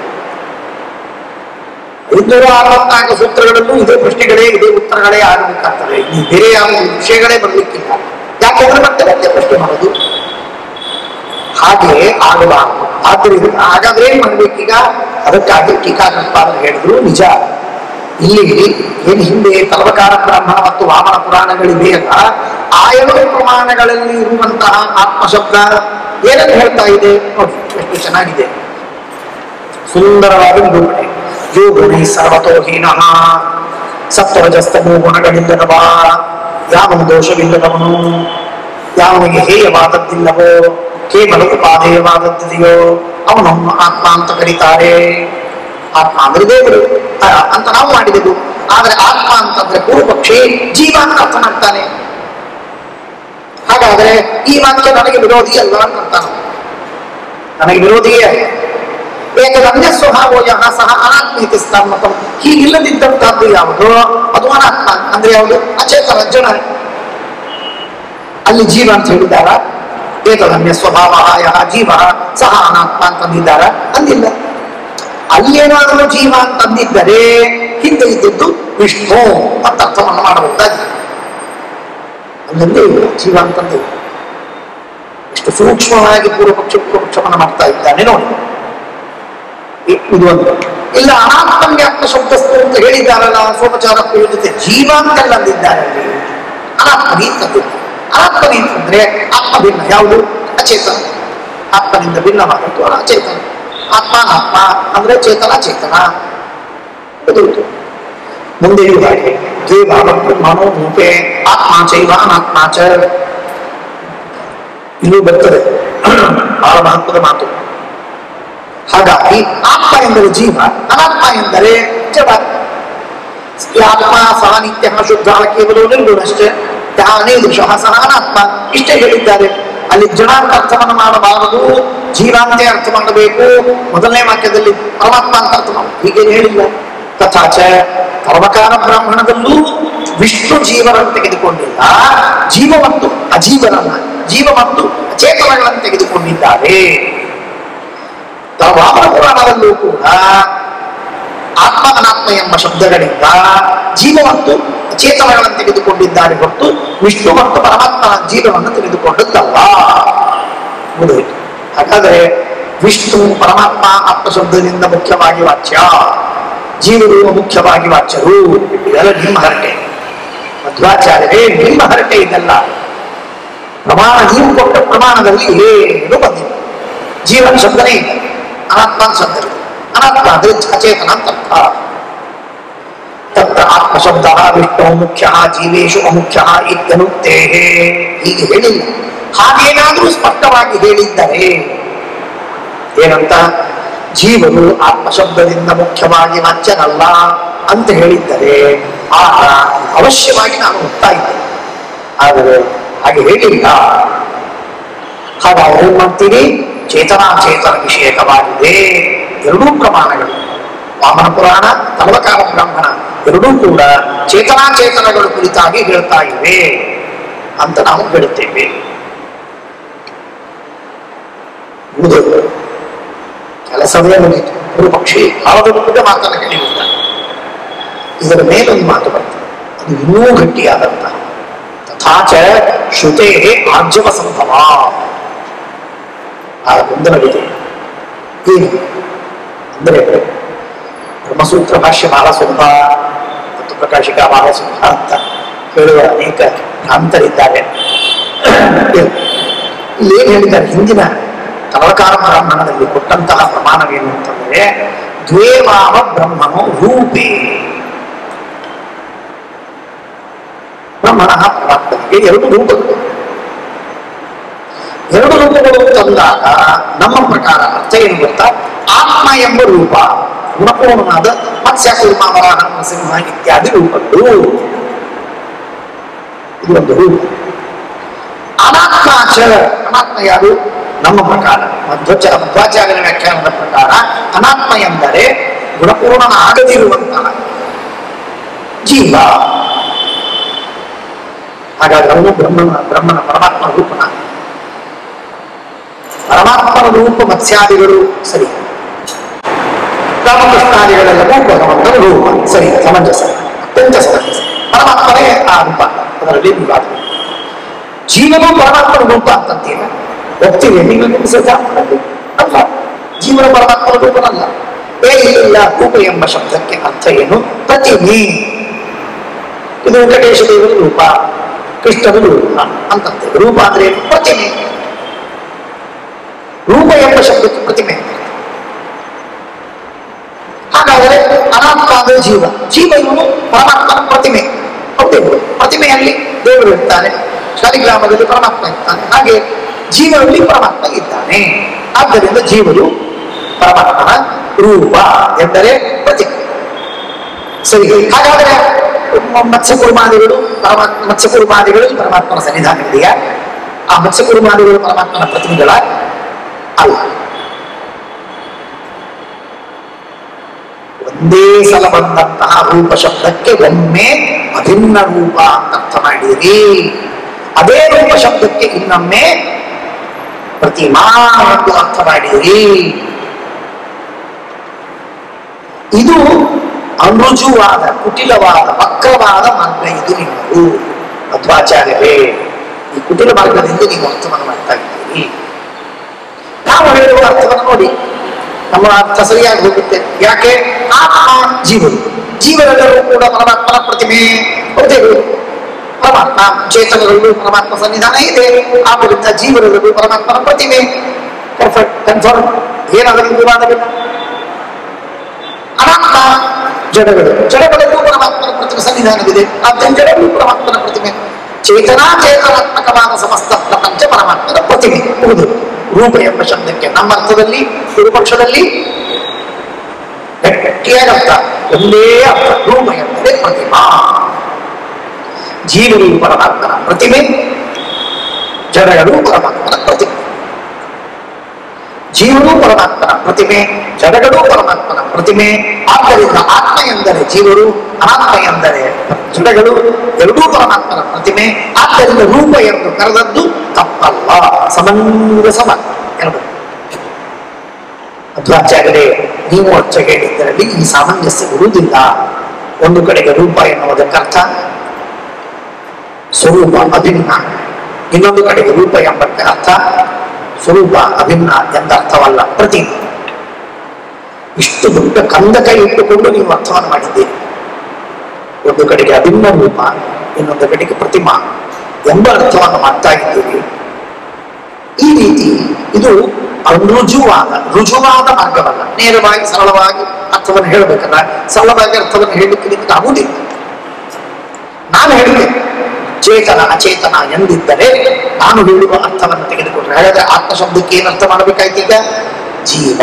ಐದುನೂರ ಅರವತ್ನಾಲ್ಕು ಸೂತ್ರಗಳಲ್ಲೂ ಇದೇ ಪ್ರಶ್ನೆಗಳೇ ಇದೇ ಉತ್ತರಗಳೇ ಆಗಬೇಕಾಗ್ತದೆ ಈ ಬೇರೆ ಯಾವ ವಿಷಯಗಳೇ ಬರಲಿಕ್ಕಿಲ್ಲ ಯಾಕೆಂದ್ರೆ ಮತ್ತೆ ಮತ್ತೆ ಪ್ರಶ್ನೆ ಮಾಡೋದು ಹಾಗೆ ಆಗಬಾರದು ಆದ್ದರಿಂದ ಹಾಗಾದ್ರೆ ಏನ್ ಮಾಡ್ಬೇಕೀಗ ಅದಕ್ಕಾಗಿ ಟೀಕಾಕೃತ್ಪಾದರು ಹೇಳಿದ್ರು ನಿಜ ಇಲ್ಲಿ ಏನು ಹಿಂದೆ ತಲವಕಾರ ಬ್ರಾಹ್ಮಣ ಮತ್ತು ವಾಮನ ಪುರಾಣಗಳಿವೆಯಲ್ಲ ಆ ಎರಡು ಪ್ರಮಾಣಗಳಲ್ಲಿ ಇರುವಂತಹ ಆತ್ಮಶಬ್ದ ಏನನ್ನು ಹೇಳ್ತಾ ಇದೆ ನೋಡಿ ಎಷ್ಟು ಚೆನ್ನಾಗಿದೆ ಸುಂದರವಾದ ನಿರೂಪಣೆ ಯೋಗುಣೈ ಸರ್ವತೋ ಹೀನಃ ಸತ್ವಜಸ್ತಮೋ ಗುಣಗಳಿಲ್ಲದವ ಯಾವನು ದೋಷವಿಲ್ಲದವನು ಯಾವನಿಗೆ ಹೇಯವಾದದ್ದಿಲ್ಲವೋ ಕೇವಲ ಉಪಾದೇಯವಾದದ್ದಿದೆಯೋ ಅವನನ್ನು ಆತ್ಮ ಅಂತ ಕರೀತಾರೆ ಆತ್ಮ ಅಂದ್ರೆ ದೇವರು ಆ, ಅಂತ ನಾವು ಮಾಡಿದೆವು ಆದರೆ ಆತ್ಮ ಅಂತಂದ್ರೆ ಪೂರ್ವಪಕ್ಷಿ ಜೀವ ಅಂತ ಅರ್ಥ ಮಾಡ್ತಾನೆ ಹಾಗಾದ್ರೆ ಈ ವಾಕ್ಯ ನನಗೆ ವಿರೋಧಿ ಅಲ್ಲ ಅಂತ ಅರ್ಥ ನನಗೆ ವಿರೋಧಿಯೇ ಅಲ್ಲ ಏಕದ ಅನ್ಯ ಸ್ವಭಾವೋ ಯಹ ಸಹ ಅನಾತ್ಮೀತಿ ಸ್ಥಾನಮತಂ ಹೀಗಿಲ್ಲದಿದ್ದಂತಹದ್ದು ಯಾವುದು ಅದು ಅನಾತ್ಮ ಅಂದ್ರೆ ಯಾವುದು ಅಚೇತನ ಜಡ ಅಲ್ಲಿ ಜೀವ ಅಂತ ಹೇಳಿದಾರ ಏತದನ್ಯ ಸ್ವಭಾವ ಯಹ ಜೀವ ಸಹ ಅನಾತ್ಮ ಅಂತಂದಿದ್ದಾರ ಅಂದಿಲ್ಲ ಅಲ್ಲೇನಾದರೂ ಜೀವ ಅಂತಂದಿದ್ದರೆ ಹಿಂದೆ ಇದ್ದದ್ದು ವಿಷ್ಣು ಅಂತ ಅರ್ಥವನ್ನು ಮಾಡಬಹುದಾಗಿದೆ ಅಲ್ಲಂದೇ ಇಲ್ಲ ಜೀವ ಅಂತಂದೇ ಇಲ್ಲ. ಎಷ್ಟು ಸೂಕ್ಷ್ಮವಾಗಿ ಪೂರ್ವಪಕ್ಷ ಪೂರ್ವಪಕ್ಷವನ್ನು ಮಾಡ್ತಾ ಇದ್ದಾನೆ ನೋಡಿ ಇ- ಇದು ಒಂದು ಇಲ್ಲ ಅನಾತ್ಮನ್ಗೆ ಆತ್ಮ ಶಬ್ದಸ್ತು ಅಂತ ಹೇಳಿದ್ದಾರಲ್ಲ ಸೋಮಚಾರ ಪ್ರಯೋಜತೆ ಜೀವ ಅಂತೆಲ್ಲ ಅಂದಿದ್ದಾರೆ ಅಲ್ಲಿ ಅನಾತ್ಮನಿ ಅಂತಂದಿಲ್ಲ ಅನಾತ್ಮನಿ ಅಂತಂದ್ರೆ ಆತ್ಮ ಭಿನ್ನ ಯಾವುದು ಅಚೇತನ ಆತ್ಮನಿಂದ ಭಿನ್ನವಾದದ್ದು ಅಚೇತನ ಆತ್ಮ ಆತ್ಮ ಅಂದ್ರೆ ಚೇತನ ಚೇತನ ಇದು ಇದು. ಮುಂದೆಯೂ ಹಾಗೆ ದ್ವೇಭಾವ ಮನೋ ರೂಪೆ ಆತ್ಮ ಚೈವ ಅನಾತ್ಮ ಚ ಇಲ್ಲೂ ಬರ್ತದೆ ಬಹಳ ಮಹತ್ವದ ಮಾತು ಹಾಗಾಗಿ ಆತ್ಮ ಎಂದರೆ ಜೀವ ಅನಾತ್ಮ ಎಂದರೆ ಜಡ ಈ ಆತ್ಮ ಸಹ ನಿತ್ಯ ಶುದ್ಧ ಕೇವಲ ನಿರ್ಗುಣಶ್ಚ ಯಾನೇ ದೃಶಃ ಸಹ ಅನಾತ್ಮ ಇಷ್ಟೇ ಹೇಳಿದ್ದಾರೆ ಅಲ್ಲಿ ಜಡಾಂತ ಅರ್ಥವನ್ನು ಮಾಡಬಾರದು ಜೀವಾಂತೆ ಅರ್ಥ ಮಾಡಬೇಕು ಮೊದಲನೇ ವಾಕ್ಯದಲ್ಲಿ ಪರಮಾತ್ಮ ಅಂತ ಅರ್ಥ ಮಾಡ ಹೀಗೆ ಹೇಳಿಲ್ಲ ತಥಾಚ ಪರಮಕಾರ ಬ್ರಾಹ್ಮಣದಲ್ಲೂ ವಿಷ್ಣು ಜೀವನನ್ನು ತೆಗೆದುಕೊಂಡಿಲ್ಲ ಜೀವ ಮತ್ತು ಅಜೀವನನ್ನ ಜೀವ ಮತ್ತು ಅಚೇತನಗಳನ್ನು ತೆಗೆದುಕೊಂಡಿದ್ದಾರೆ ವಾಮನ ಪುರಾಣದಲ್ಲೂ ಕೂಡ ಆತ್ಮ ಅನಾತ್ಮ ಎಂಬ ಶಬ್ದಗಳಿಂದ ಜೀವ ಮತ್ತು ಚೇತನಗಳನ್ನು ತೆಗೆದುಕೊಂಡಿದ್ದಾರೆ ಹೊರತು ವಿಷ್ಣು ಮತ್ತು ಪರಮಾತ್ಮನ ಜೀವನವನ್ನು ತೆಗೆದುಕೊಂಡದ್ದಲ್ಲ ಮುಗಿದೋಯ್ತು ಹಾಗಾದರೆ ವಿಷ್ಣು ಪರಮಾತ್ಮ ಆತ್ಮ ಶಬ್ದದಿಂದ ಮುಖ್ಯವಾಗಿ ವಾಚ್ಯ ಜೀವರು ಮುಖ್ಯವಾಗಿ ವಾಚ್ಯರು ಇದೆಲ್ಲ ನಿಮ್ಮ ಹರಟೆ ಮಧ್ವಾಚಾರ್ಯರೇ ನಿಮ್ಮ ಹರಟೆ ಇದೆಲ್ಲ ಪ್ರಮಾಣ ನೀವು ಕೊಟ್ಟ ಪ್ರಮಾಣದಲ್ಲಿ ಏನು ಬಂದಿಲ್ಲ ಜೀವನ ಶಬ್ದನೇ ಇಲ್ಲ ಅನಾತ್ಮ ಅಂತ ಶಬ್ದವಿದೆ ಅನಾತ್ಮ ಅಂದ್ರೆ ಅಚೇತನ ಅಂತ ಅರ್ಥ ತತ್ರ ಆತ್ಮಶಬ್ದ ವಿಷ್ಣು ಮುಖ್ಯ ಜೀವೇಶು ಅಮುಖ್ಯ ಇತ್ಯನುಕ್ತೇ ಹೀಗೆ ಹೇಳಿಲ್ಲ ಹಾಗೇನಾದರೂ ಸ್ಪಷ್ಟವಾಗಿ ಹೇಳಿದ್ದರೆ ಏನಂತ ಜೀವರು ಆತ್ಮಶಬ್ದದಿಂದ ಮುಖ್ಯವಾಗಿ ವಾಚ್ಯನಲ್ಲ ಅಂತ ಹೇಳಿದ್ದರೆ ಆಗ ಅವಶ್ಯವಾಗಿ ನಾನು ಒಪ್ತಾ ಇದ್ದೇನೆ ಆದರೆ ಹಾಗೆ ಹೇಳಿಲ್ಲ ಹಾಗಾದ್ರೆ ಏನ್ ಮಾಡ್ತೀವಿ ಚೇತನಾಚೇತನ ವಿಷಯಕವಾಗಿದೆ ಎರಡೂ ಪ್ರಮಾಣಗಳು ವಾಮನ ಪುರಾಣ ತಲವಕಾರ ಬ್ರಾಹ್ಮಣ ಎರಡೂ ಕೂಡ ಚೇತನಾಚೇತನಗಳ ಕುರಿತಾಗಿ ಹೇಳ್ತಾ ಇವೆ ಅಂತ ನಾವು ಹೇಳುತ್ತೇವೆ ಮುಗಿದು ಕೆಲಸವೇ ಮುಗಿತು ಗುರುಪಕ್ಷಿ ಬಹಳ ದೊಡ್ಡ ಮಾತನ್ನು ಹೇಳಿರುತ್ತಾರೆ ಇದರ ಮೇಲೊಂದು ಮಾತು ಬರ್ತದೆ ಅದು ಇನ್ನೂ ಗಟ್ಟಿಯಾದಂತಹ ತಥಾಚ ಶ್ರುತೇ ಆರ್ಜವ ಸಂಭವ ಆ ಗೊಂದಲವಿದೆ ಏನು ಅಂದರೆ ಬ್ರಹ್ಮಸೂತ್ರ ಭಾಷ್ಯ ಬಹಳ ಸುಲಭ ಮತ್ತು ಪ್ರಕಾಶಿಕ ಬಹಳ ಸುಲಭ ಅಂತ ಹೇಳುವ ಅನೇಕ ಭ್ರಾಂತರಿದ್ದಾರೆ ಇಲ್ಲಿ ಏನು ಹೇಳಿದ್ದಾರೆ ಹಿಂದಿನ ತವಕಾರ ಬ್ರಾಹ್ಮಣದಲ್ಲಿ ಕೊಟ್ಟಂತಹ ಪ್ರಮಾಣವೇನು ಅಂತಂದ್ರೆ ದ್ವೇವಾವ ಬ್ರಹ್ಮನು ರೂಪೇ ಬ್ರಹ್ಮಣ ಪರಮಾತ್ಮನಿಗೆ ಎರಡು ರೂಪಗಳು ಎರಡು ರೂಪಗಳು ತಂದಾಗ ನಮ್ಮ ಪ್ರಕಾರ ಅರ್ಥ ಏನು ಗೊತ್ತಾ ಆತ್ಮ ಎಂಬ ರೂಪ ಗುಣಪೂರ್ಣವಾದ ಮತ್ಸ್ಯ ಕೂರ್ಮ ವರಾಹ ನರಸಿಂಹ ಇತ್ಯಾದಿ ರೂಪಗಳು ಇದು ಒಂದು ರೂಪ ಅನಾತ್ಮಾಚ ಅನಾತ್ಮ ಯಾರು ನಮ್ಮ ಪ್ರಕಾರ ಮಧ್ವಚ ಮಧ್ವಾಚಾರ್ಯರ ವ್ಯಾಖ್ಯಾನದ ಪ್ರಕಾರ ಅನಾತ್ಮ ಎಂದರೆ ಗುಣಪೂರ್ಣನ ಆಗದಿರುವಂತಹ ಜೀವ ಹಾಗಾದ್ರೆ ಅವನು ಬ್ರಹ್ಮನ ಬ್ರಹ್ಮನ ಪರಮಾತ್ಮ ರೂಪನ ಪರಮಾತ್ಮನ ರೂಪ ಮತ್ಸ್ಯಾದಿಗಳು ಸರಿ ರಾಮಕೃಷ್ಣಾದಿಗಳೆಲ್ಲವೂ ಭಗವಂತನ ರೂಪ ಸರಿ ಸಮಂಜಸ ಅತ್ಯಂತ ಸಮಂಜಸ ಪರಮಾತ್ಮನೇ ಆ ರೂಪ ಅದರಲ್ಲಿ ವಿವಾದ ಜೀವನು ಪರಮಾತ್ಮನ ರೂಪ ಅಂತಂತೀರ ಒಪ್ತೀವಿ ನೀವು ನಿಮ್ಮ ಸಿದ್ಧಾಂತದಲ್ಲಿ ಅಲ್ಲ ಜೀವನ ಪರಮಾತ್ಮನ ರೂಪನಲ್ಲ ಏ ಇಲ್ಲ ರೂಪ ಎಂಬ ಶಬ್ದಕ್ಕೆ ಅರ್ಥ ಏನು ಪ್ರತಿಮೆ ಇದು ವೆಂಕಟೇಶ ದೇವರ ರೂಪ ಕೃಷ್ಣನ ರೂಪ ಅಂತಂತೆ ರೂಪ ಅಂದ್ರೆ ಏನು? ಪ್ರತಿಮೆ ರೂಪ ಎಂಬ ಶಬ್ದಕ್ಕೆ ಪ್ರತಿಮೆ ಅಂತ. ಹಾಗಾದರೆ ಅನಾತ್ಮ ಅಂದ್ರೆ ಜೀವ ಜೀವ ಇವನು ಪರಮಾತ್ಮನ ಪ್ರತಿಮೆ ಹೌದೇ ಪ್ರತಿಮೆಯಲ್ಲಿ ದೇವರು ಇರ್ತಾನೆ ಶಾಲಿಗ್ರಾಮದಲ್ಲಿ ಪರಮಾತ್ಮ ಇರ್ತಾನೆ ಹಾಗೆ ಜೀವನಲ್ಲಿ ಪರಮಾತ್ಮ ಇದ್ದಾನೆ ಆದ್ದರಿಂದ ಜೀವರು ಪರಮಾತ್ಮನ ರೂಪ ಎಂದರೆ ಪ್ರತಿಮೆ ಸರಿ ಹಾಗಾದ್ರೆ ಮ- ಮತ್ಸ್ಯಕುರ್ಮಾದಿಗಳು ಪರಮಾತ್ಮ ಮತ್ಸ್ಯಕುರ್ಮಾದಿಗಳು ಪರಮಾತ್ಮನ ಸನ್ನಿಧಾನವಿದೆಯಾ ಆ ಮತ್ಸ್ಯಕುರ್ಮಾದಿಗಳು ಪರಮಾತ್ಮನ ಪ್ರತಿಮೆಗಳ ಅಲ್ಲ ಒಂದೇ ಸಲ ಬಂದಂತಹ ರೂಪ ಶಬ್ದಕ್ಕೆ ಒಮ್ಮೆ ಅಭಿನ್ನ ರೂಪ ಅಂತ ಅರ್ಥ ಮಾಡಿರಿ ಅದೇ ರೂಪ ಶಬ್ದಕ್ಕೆ ಇನ್ನೊಮ್ಮೆ ಪ್ರತಿಮಾ ಎಂದು ಅರ್ಥ ಮಾಡಿರಿ ಇದು ಅನುಜುವಾದ ಕುಟಿಲವಾದ ವಕ್ರವಾದ ಮಾರ್ಗ ಇದು ನಿಮ್ಮದು ಮಧ್ವಾಚಾರ್ಯವೇ ಈ ಕುಟಿಲ ಮಾರ್ಗದಿಂದ ನೀವು ಅರ್ಥವನ್ನು ಮಾಡ್ತಾ ಇದ್ದೀರಿ ನಾವು ಹೇಳುವ ಅರ್ಥವನ್ನು ನೋಡಿ ನಮ್ಮ ಅರ್ಥ ಸರಿಯಾಗಿ ಹೋಗುತ್ತೆ ಯಾಕೆ ಆತ್ಮ ಜೀವರು ಜೀವರೆಲ್ಲರೂ ಕೂಡ ಪರಮಾತ್ಮನ ಪ್ರತಿಮೆ ಹೌದೇ ಪರಮಾತ್ಮ ಪರಮಾತ್ಮನ ಚೇತನಗಳಲ್ಲೂ ಪರಮಾತ್ಮ ಸನ್ನಿಧಾನ ಇದೆ ಆದ್ದರಿಂದ ಜೀವನದಲ್ಲೂ ಪರಮಾತ್ಮನ ಪ್ರತಿಮೆ ಪರ್ಫೆಕ್ಟ್ ಕನ್ಫರ್ಮ್ ಏನಾದರೂ ವಿವಾದವಿಲ್ಲ ಅನಾತ್ಮ ಜಡಗಳು ಜಡಗಳಲ್ಲೂ ಪರಮಾತ್ಮನ ಪ್ರತಿಮೆ ಸನ್ನಿಧಾನವಿದೆ ಆದ್ದರಿಂದ ಜಡಗಳು ಪರಮಾತ್ಮನ ಪ್ರತಿಮೆ ಚೇತನಾ ಚೇತನಾತ್ಮಕವಾದ ಸಮಸ್ತ ಪ್ರಪಂಚ ಪರಮಾತ್ಮನ ಪ್ರತಿಮೆ ಹೌದು ರೂಪ ಎಂಬ ಶಬ್ದಕ್ಕೆ ನಮ್ಮ ಅರ್ಥದಲ್ಲಿ ಗುರುಪಕ್ಷದಲ್ಲಿ ಗಟ್ಟಿಯಾದ ಅರ್ಥ ಒಂದೇ ಅರ್ಥ ರೂಪ ಎಂದರೆ ಪ್ರತಿಮಾ ಜೀವನು ಪರಮಾತ್ಮನ ಪ್ರತಿಮೆ ಜಡಗಳು ಪರಮಾತ್ಮನ ಪ್ರತಿಮೆ ಜೀವನು ಪರಮಾತ್ಮನ ಪ್ರತಿಮೆ ಜಡಗಳು ಪರಮಾತ್ಮನ ಪ್ರತಿಮೆ ಆದ್ದರಿಂದ ಆತ್ಮ ಎಂದರೆ ಜೀವರು ಅನಾತ್ಮ ಎಂದರೆ ಜಡಗಳು ಎರಡೂ ಪರಮಾತ್ಮನ ಪ್ರತಿಮೆ ಆದ್ದರಿಂದ ರೂಪ ಎಂದು ಕರೆದದ್ದು ತಪ್ಪಲ್ಲ ಸಮಂಜಸಮ ಎರಡು ಮಧ್ವಾಚಾರ್ಯರೇ ನೀವು ಅರ್ಥ ಹೇಳಿದ್ದರಲ್ಲಿ ಈ ಸಾಮಂಜಸ್ಯ ಇರುವುದಿಲ್ಲ ಒಂದು ಕಡೆಗೆ ರೂಪ ಎನ್ನುವುದಕ್ಕರ್ಥ ಸ್ವರೂಪ ಅಭಿನ್ನ ಇನ್ನೊಂದು ಕಡೆಗೆ ರೂಪ ಎಂಬಕ್ಕೆ ಅರ್ಥ ಸ್ವರೂಪ ಅಭಿನ್ನ ಎಂದ ಅರ್ಥವಲ್ಲ ಪ್ರತಿ ಇಷ್ಟು ದೊಡ್ಡ ಕಂದಕ ಇಟ್ಟುಕೊಂಡು ನೀವು ಅರ್ಥವನ್ನು ಮಾಡಿದ್ದೀರಿ ಒಂದು ಕಡೆಗೆ ಅಭಿನ್ನ ರೂಪ ಇನ್ನೊಂದು ಕಡೆಗೆ ಪ್ರತಿಮಾ ಎಂಬ ಅರ್ಥವನ್ನು ಮಾಡ್ತಾ ಇದ್ದೀರಿ ಈ ರೀತಿ ಇದು ರುಜುವಾದ ರುಜುವಾದ ಮಾರ್ಗವಲ್ಲ ನೇರವಾಗಿ ಸರಳವಾಗಿ ಅರ್ಥವನ್ನು ಹೇಳಬೇಕಲ್ಲ ಸರಳವಾಗಿ ಅರ್ಥವನ್ನು ಹೇಳಲಿಕ್ಕೆ ನಿಮಗೆ ಆಗುವುದಿಲ್ಲ ನಾನು ಹೇಳಿದೆ ಚೇತನ ಅಚೇತನ ಎಂದಿದ್ದರೆ ನಾನು ಹೇಳುವ ಅರ್ಥವನ್ನು ತೆಗೆದುಕೊಂಡ್ರೆ ಹಾಗಾದ್ರೆ ಆತ್ಮ ಶಬ್ದಕ್ಕೆ ಏನು ಅರ್ಥ ಮಾಡಬೇಕಾಯ್ತು ಈಗ ಜೀವ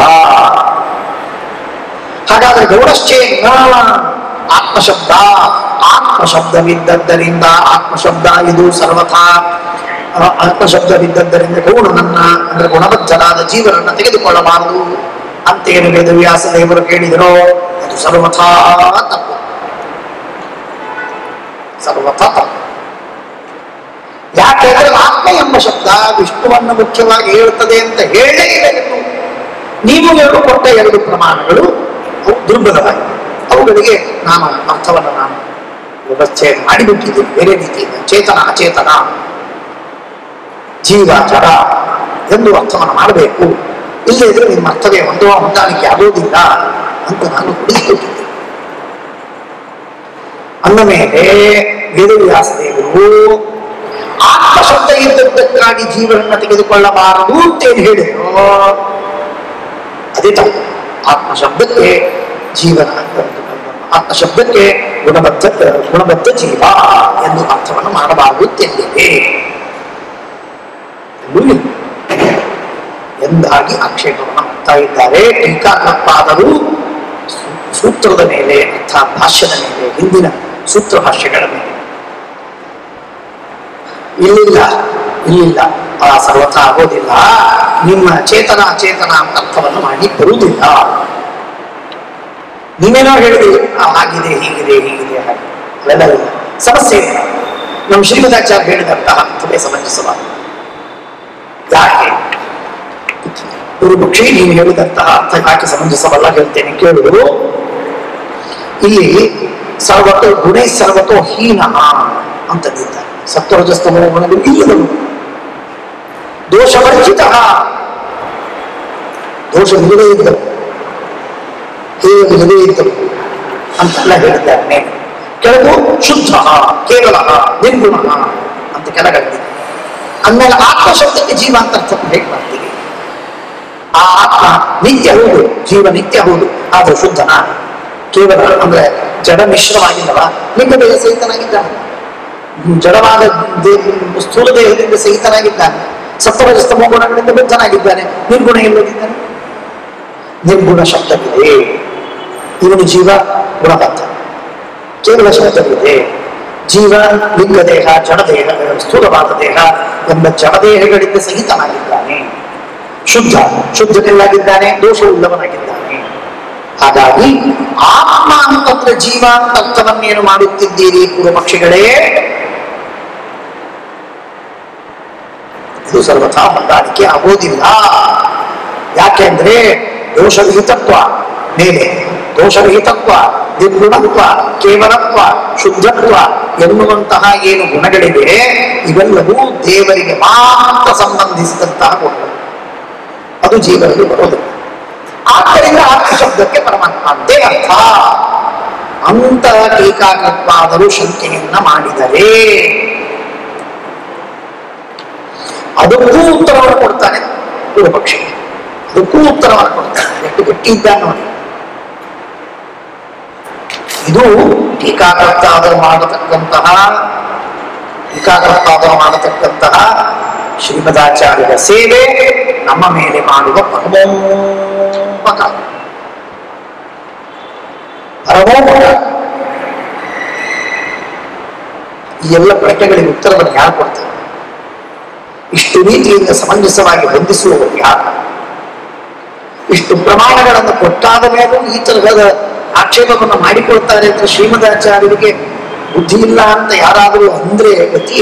ಹಾಗಾದ್ರೆ ಗೌಡಶ್ಚೇನ ಆತ್ಮ ಶಬ್ದ ಆತ್ಮ ಶಬ್ದವಿದ್ದದ್ದರಿಂದ ಆತ್ಮ ಶಬ್ದ ಇದು ಸರ್ವಥಾ ಆ, ಆತ್ಮ ಶಬ್ದವಿದ್ದದ್ದರಿಂದ ಗೌಣನನ್ನ ಅಂದ್ರೆ ಗುಣಬದ್ಧರಾದ ಜೀವನನ್ನ ತೆಗೆದುಕೊಳ್ಳಬಾರದು ಅಂತೇನು ವೇದವ್ಯಾಸ ದೇವರು ಹೇಳಿದರೋ ಅದು ಸರ್ವಥಾ ತಪ್ಪು ಸರ್ವಥಾ ತಪ್ಪು ಯಾಕೆಂದ್ರೆ ಆತ್ಮ ಎಂಬ ಶಬ್ದ ವಿಷ್ಣುವನ್ನು ಮುಖ್ಯವಾಗಿ ಹೇಳುತ್ತದೆ ಅಂತ ಹೇಳೇ ಇರಬೇಕು ನೀವು ಎರಡು ಕೊಟ್ಟ ಎರಡು ಪ್ರಮಾಣಗಳು ಅವು ದುರ್ಬಲವಾಗಿವೆ ಅವುಗಳಿಗೆ ನಾನು ಅರ್ಥವನ್ನು ನಾನು ವ್ಯವಸ್ಥೆ ಮಾಡಿಬಿಟ್ಟಿದ್ದೀನಿ ಬೇರೆ ರೀತಿಯಿಂದ ಚೇತನ ಅಚೇತನ ಜೀವ ಜಡ ಎಂದು ಅರ್ಥವನ್ನು ಮಾಡಬೇಕು ಇಲ್ಲದೇ ಇದ್ರೆ ನಿಮ್ಮ ಅರ್ಥವೇ ಹೊಂದುವ ಹೊಂದಾಣಿಕೆ ಆಗುವುದಿಲ್ಲ ಅಂತ ನಾನು ಉಳಿಸಿಕೊಟ್ಟಿದ್ದೆ ಅಂದ ಮೇಲೆ ವೇದವ್ಯಾಸ ದೇವರು ಆತ್ಮ ಶಬ್ದ ಇದ್ದದ್ದಕ್ಕಾಗಿ ಜೀವನನ್ನ ತೆಗೆದುಕೊಳ್ಳಬಾರದು ಅಂತೇನು ಹೇಳಿದ್ರು ಅದೇ ತಪ್ಪು ಆತ್ಮ ಶಬ್ದಕ್ಕೆ ಜೀವನ ಆತ್ಮ ಶಬ್ದಕ್ಕೆ ಗುಣಬದ್ಧ ಗುಣಬದ್ಧ ಜೀವ ಎಂದು ಅರ್ಥವನ್ನು ಮಾಡಬಾರದು ಎಂದಿದೆ ಎಂದು ಇಲ್ಲ. ಎಂದಾಗಿ ಆಕ್ಷೇಪವನ್ನು ಮಾಡ್ತಾ ಇದ್ದಾರೆ ಟೀಕಾಕೃತ್ಪಾದರು ಸೂತ್ರದ ಮೇಲೆ ಅರ್ಥಾತ್ ಭಾಷ್ಯದ ಮೇಲೆ ಹಿಂದಿನ ಸೂತ್ರ ಭಾಷ್ಯಗಳ ಮೇಲೆ ಇಲ್ಲಿಲ್ಲ ಇಲ್ಲಿಲ್ಲ ಆ ಸರ್ವಥ ಆಗೋದಿಲ್ಲ ನಿಮ್ಮ ಚೇತನ ಅಚೇತನ ಅಂತ ಅರ್ಥವನ್ನು ಮಾಡಿ ಬರುವುದಿಲ್ಲ ನೀವೇನೋ ಹೇಳಿದ್ರಿ ಆ, ಆಗಿದೆ ಹೀಗಿದೆ ಹೀಗಿದೆ ಹಾಗೆ ಅವೆಲ್ಲ ಇಲ್ಲ ಸಮಸ್ಯೆ ಇಲ್ಲ ನಮ್ಮ ಶ್ರೀಮದಾಚಾರ್ಯ ಹೇಳಿದಂತಹ ಅರ್ಥವೇ ಸಮಂಜಸವಾದ ಯಾಕೆ ಗುರುಪಕ್ಷಿ ನೀವು ಹೇಳಿದಂತಹ ಅರ್ಥ ಯಾಕೆ ಸಮಂಜಸವಲ್ಲ ಹೇಳ್ತೇನೆ ಕೇಳುವುದು ಇಲ್ಲಿ ಸರ್ವತೋ ಗುಣೇ ಸರ್ವತೋ ಹೀನ ಅಂತಂದಿದ್ದಾರೆ ಸತ್ವರಜಸ್ತಮೋ ಗುಣಗಳು ಇಲ್ಲದವು ದೋಷವರ್ಜಿತ ದೋಷವಿಲ್ಲದೇ ಇದ್ದವು ಹೇಗಿಲ್ಲದೇ ಇದ್ದವು ಅಂತೆಲ್ಲ ಹೇಳಿದ್ದಾರೆ ಮೇಲೆ ಕೆಲವು ಶುದ್ಧ ಕೇವಲ ನಿರ್ಗುಣ ಅಂತ ಕೆಳಗಡೆ ಅಂದಮೇಲೆ ಆತ್ಮ ಶಬ್ದಕ್ಕೆ ಜೀವ ಅಂತ ಅರ್ಥ ಹೇಗೆ ಮಾಡ್ತೀವಿ ಆ ಆತ್ಮ ನಿತ್ಯ ಹೌದು ಜೀವ ನಿತ್ಯ ಹೌದು ಆದ್ರೆ ಶುದ್ಧನ ಕೇವಲ ಅಂದ್ರೆ ಜಡ ಮಿಶ್ರವಾಗಿದ್ದವ ಲಿಂಗ ದೇಹ ಸಹಿತನಾಗಿದ್ದಾನೆ ಜಡವಾದ ದೇ- ಸ್ಥೂಲ ದೇಹದಿಂದ ಸಹಿತನಾಗಿದ್ದಾನೆ ಸತ್ವರಜಸ್ತಮ ಗುಣಗಳಿಂದ ಬದ್ಧನಾಗಿದ್ದಾನೆ ನಿರ್ಗುಣ ಇಲ್ಲದಿದ್ದಾನೆ ನಿರ್ಗುಣ ಶಬ್ದವಿದೆ ಇವನು ಜೀವ ಗುಣಬದ್ಧ ಕೇವಲ ಶಬ್ದವಿದೆ ಜೀವ ಲಿಂಗ ದೇಹ ಜಡದೇಹ ಸ್ಥೂಲವಾದ ದೇಹ ಎಂಬ ಜಡದೇಹಗಳಿಂದ ಸಹಿತನಾಗಿದ್ದಾನೆ ಶುದ್ಧ ಶುದ್ಧನಿಲ್ಲಾಗಿದ್ದಾನೆ ದೋಷವಿಲ್ಲವನಾಗಿದ್ದಾನೆ ಹಾಗಾಗಿ ಆತ್ಮ ಅಂತಂದ್ರೆ ಜೀವ ಅಂತ ಅರ್ಥವನ್ನೇನು ಮಾಡುತ್ತಿದ್ದೀರಿ ಪೂರ್ವಪಕ್ಷಿಗಳೇ ಇದು ಸರ್ವಥಾ ಹೊಂದಾಣಿಕೆ ಆಗೋದಿಲ್ಲ ಯಾಕೆಂದ್ರೆ ದೋಷವಿಹಿತತ್ವ ಮೇಲೆ ದೋಷವಿಹಿತತ್ವ ನಿರ್ಗುಣತ್ವ ಕೇವಲತ್ವ ಶುದ್ಧತ್ವ ಎನ್ನುವಂತಹ ಏನು ಗುಣಗಳಿವೆ ಇವೆಲ್ಲವೂ ದೇವರಿಗೆ ಮಾತ್ರ ಸಂಬಂಧಿಸಿದಂತಹ ಗುಣಗಳು ಅದು ಜೀವನಲ್ಲಿ ಬರೋದಿಲ್ಲ ಆದ್ದರಿಂದ ಆತ್ಮ ಶಬ್ದಕ್ಕೆ ಪರಮಾತ್ಮ ಅಂತೇ ಅರ್ಥ ಅಂತ ಟೀಕಾಕೃತ್ವಾದರೂ ಶಂಕೆಯನ್ನ ಮಾಡಿದರೆ ಅದಕ್ಕೂ ಉತ್ತರವನ್ನು ಕೊಡ್ತಾನೆ ಪೂರ್ವ ಪಕ್ಷಿ ಅದಕ್ಕೂ ಉತ್ತರವನ್ನು ಕೊಡ್ತಾನೆ ಎಷ್ಟು ಗಟ್ಟಿ ಇದ್ದಾನೆ ನೋಡಿ ಇದು ಟೀಕಾಕರ್ತಾದರು ಮಾಡತಕ್ಕಂತಹ ಟೀಕಾಕರ್ತಾದರು ಮಾಡತಕ್ಕಂತಹ ಶ್ರೀಮದಾಚಾರ್ಯರ ಸೇವೆ ನಮ್ಮ ಮೇಲೆ ಮಾಡುವ ಪರಮೋಪಕಾರ ಪರಮೋಪಕಾರ ಈ ಎಲ್ಲ ಪ್ರಶ್ನೆಗಳಿಗೆ ಉತ್ತರವನ್ನು ಯಾರು ಕೊಡ್ತಾರೆ ಇಷ್ಟು ರೀತಿಯಿಂದ ಸಮಂಜಸವಾಗಿ ಬಂಧಿಸುವವರು ಯಾರು ಇಷ್ಟು ಪ್ರಮಾಣಗಳನ್ನು ಕೊಟ್ಟಾದ ಮೇಲೂ ಈ ತರಹದ ಆಕ್ಷೇಪವನ್ನು ಮಾಡಿಕೊಳ್ತಾರೆ ಅಂತ ಶ್ರೀಮದಾಚಾರ್ಯರಿಗೆ ಬುದ್ಧಿ ಇಲ್ಲ ಅಂತ ಯಾರಾದರೂ ಅಂದ್ರೆ ಗತಿ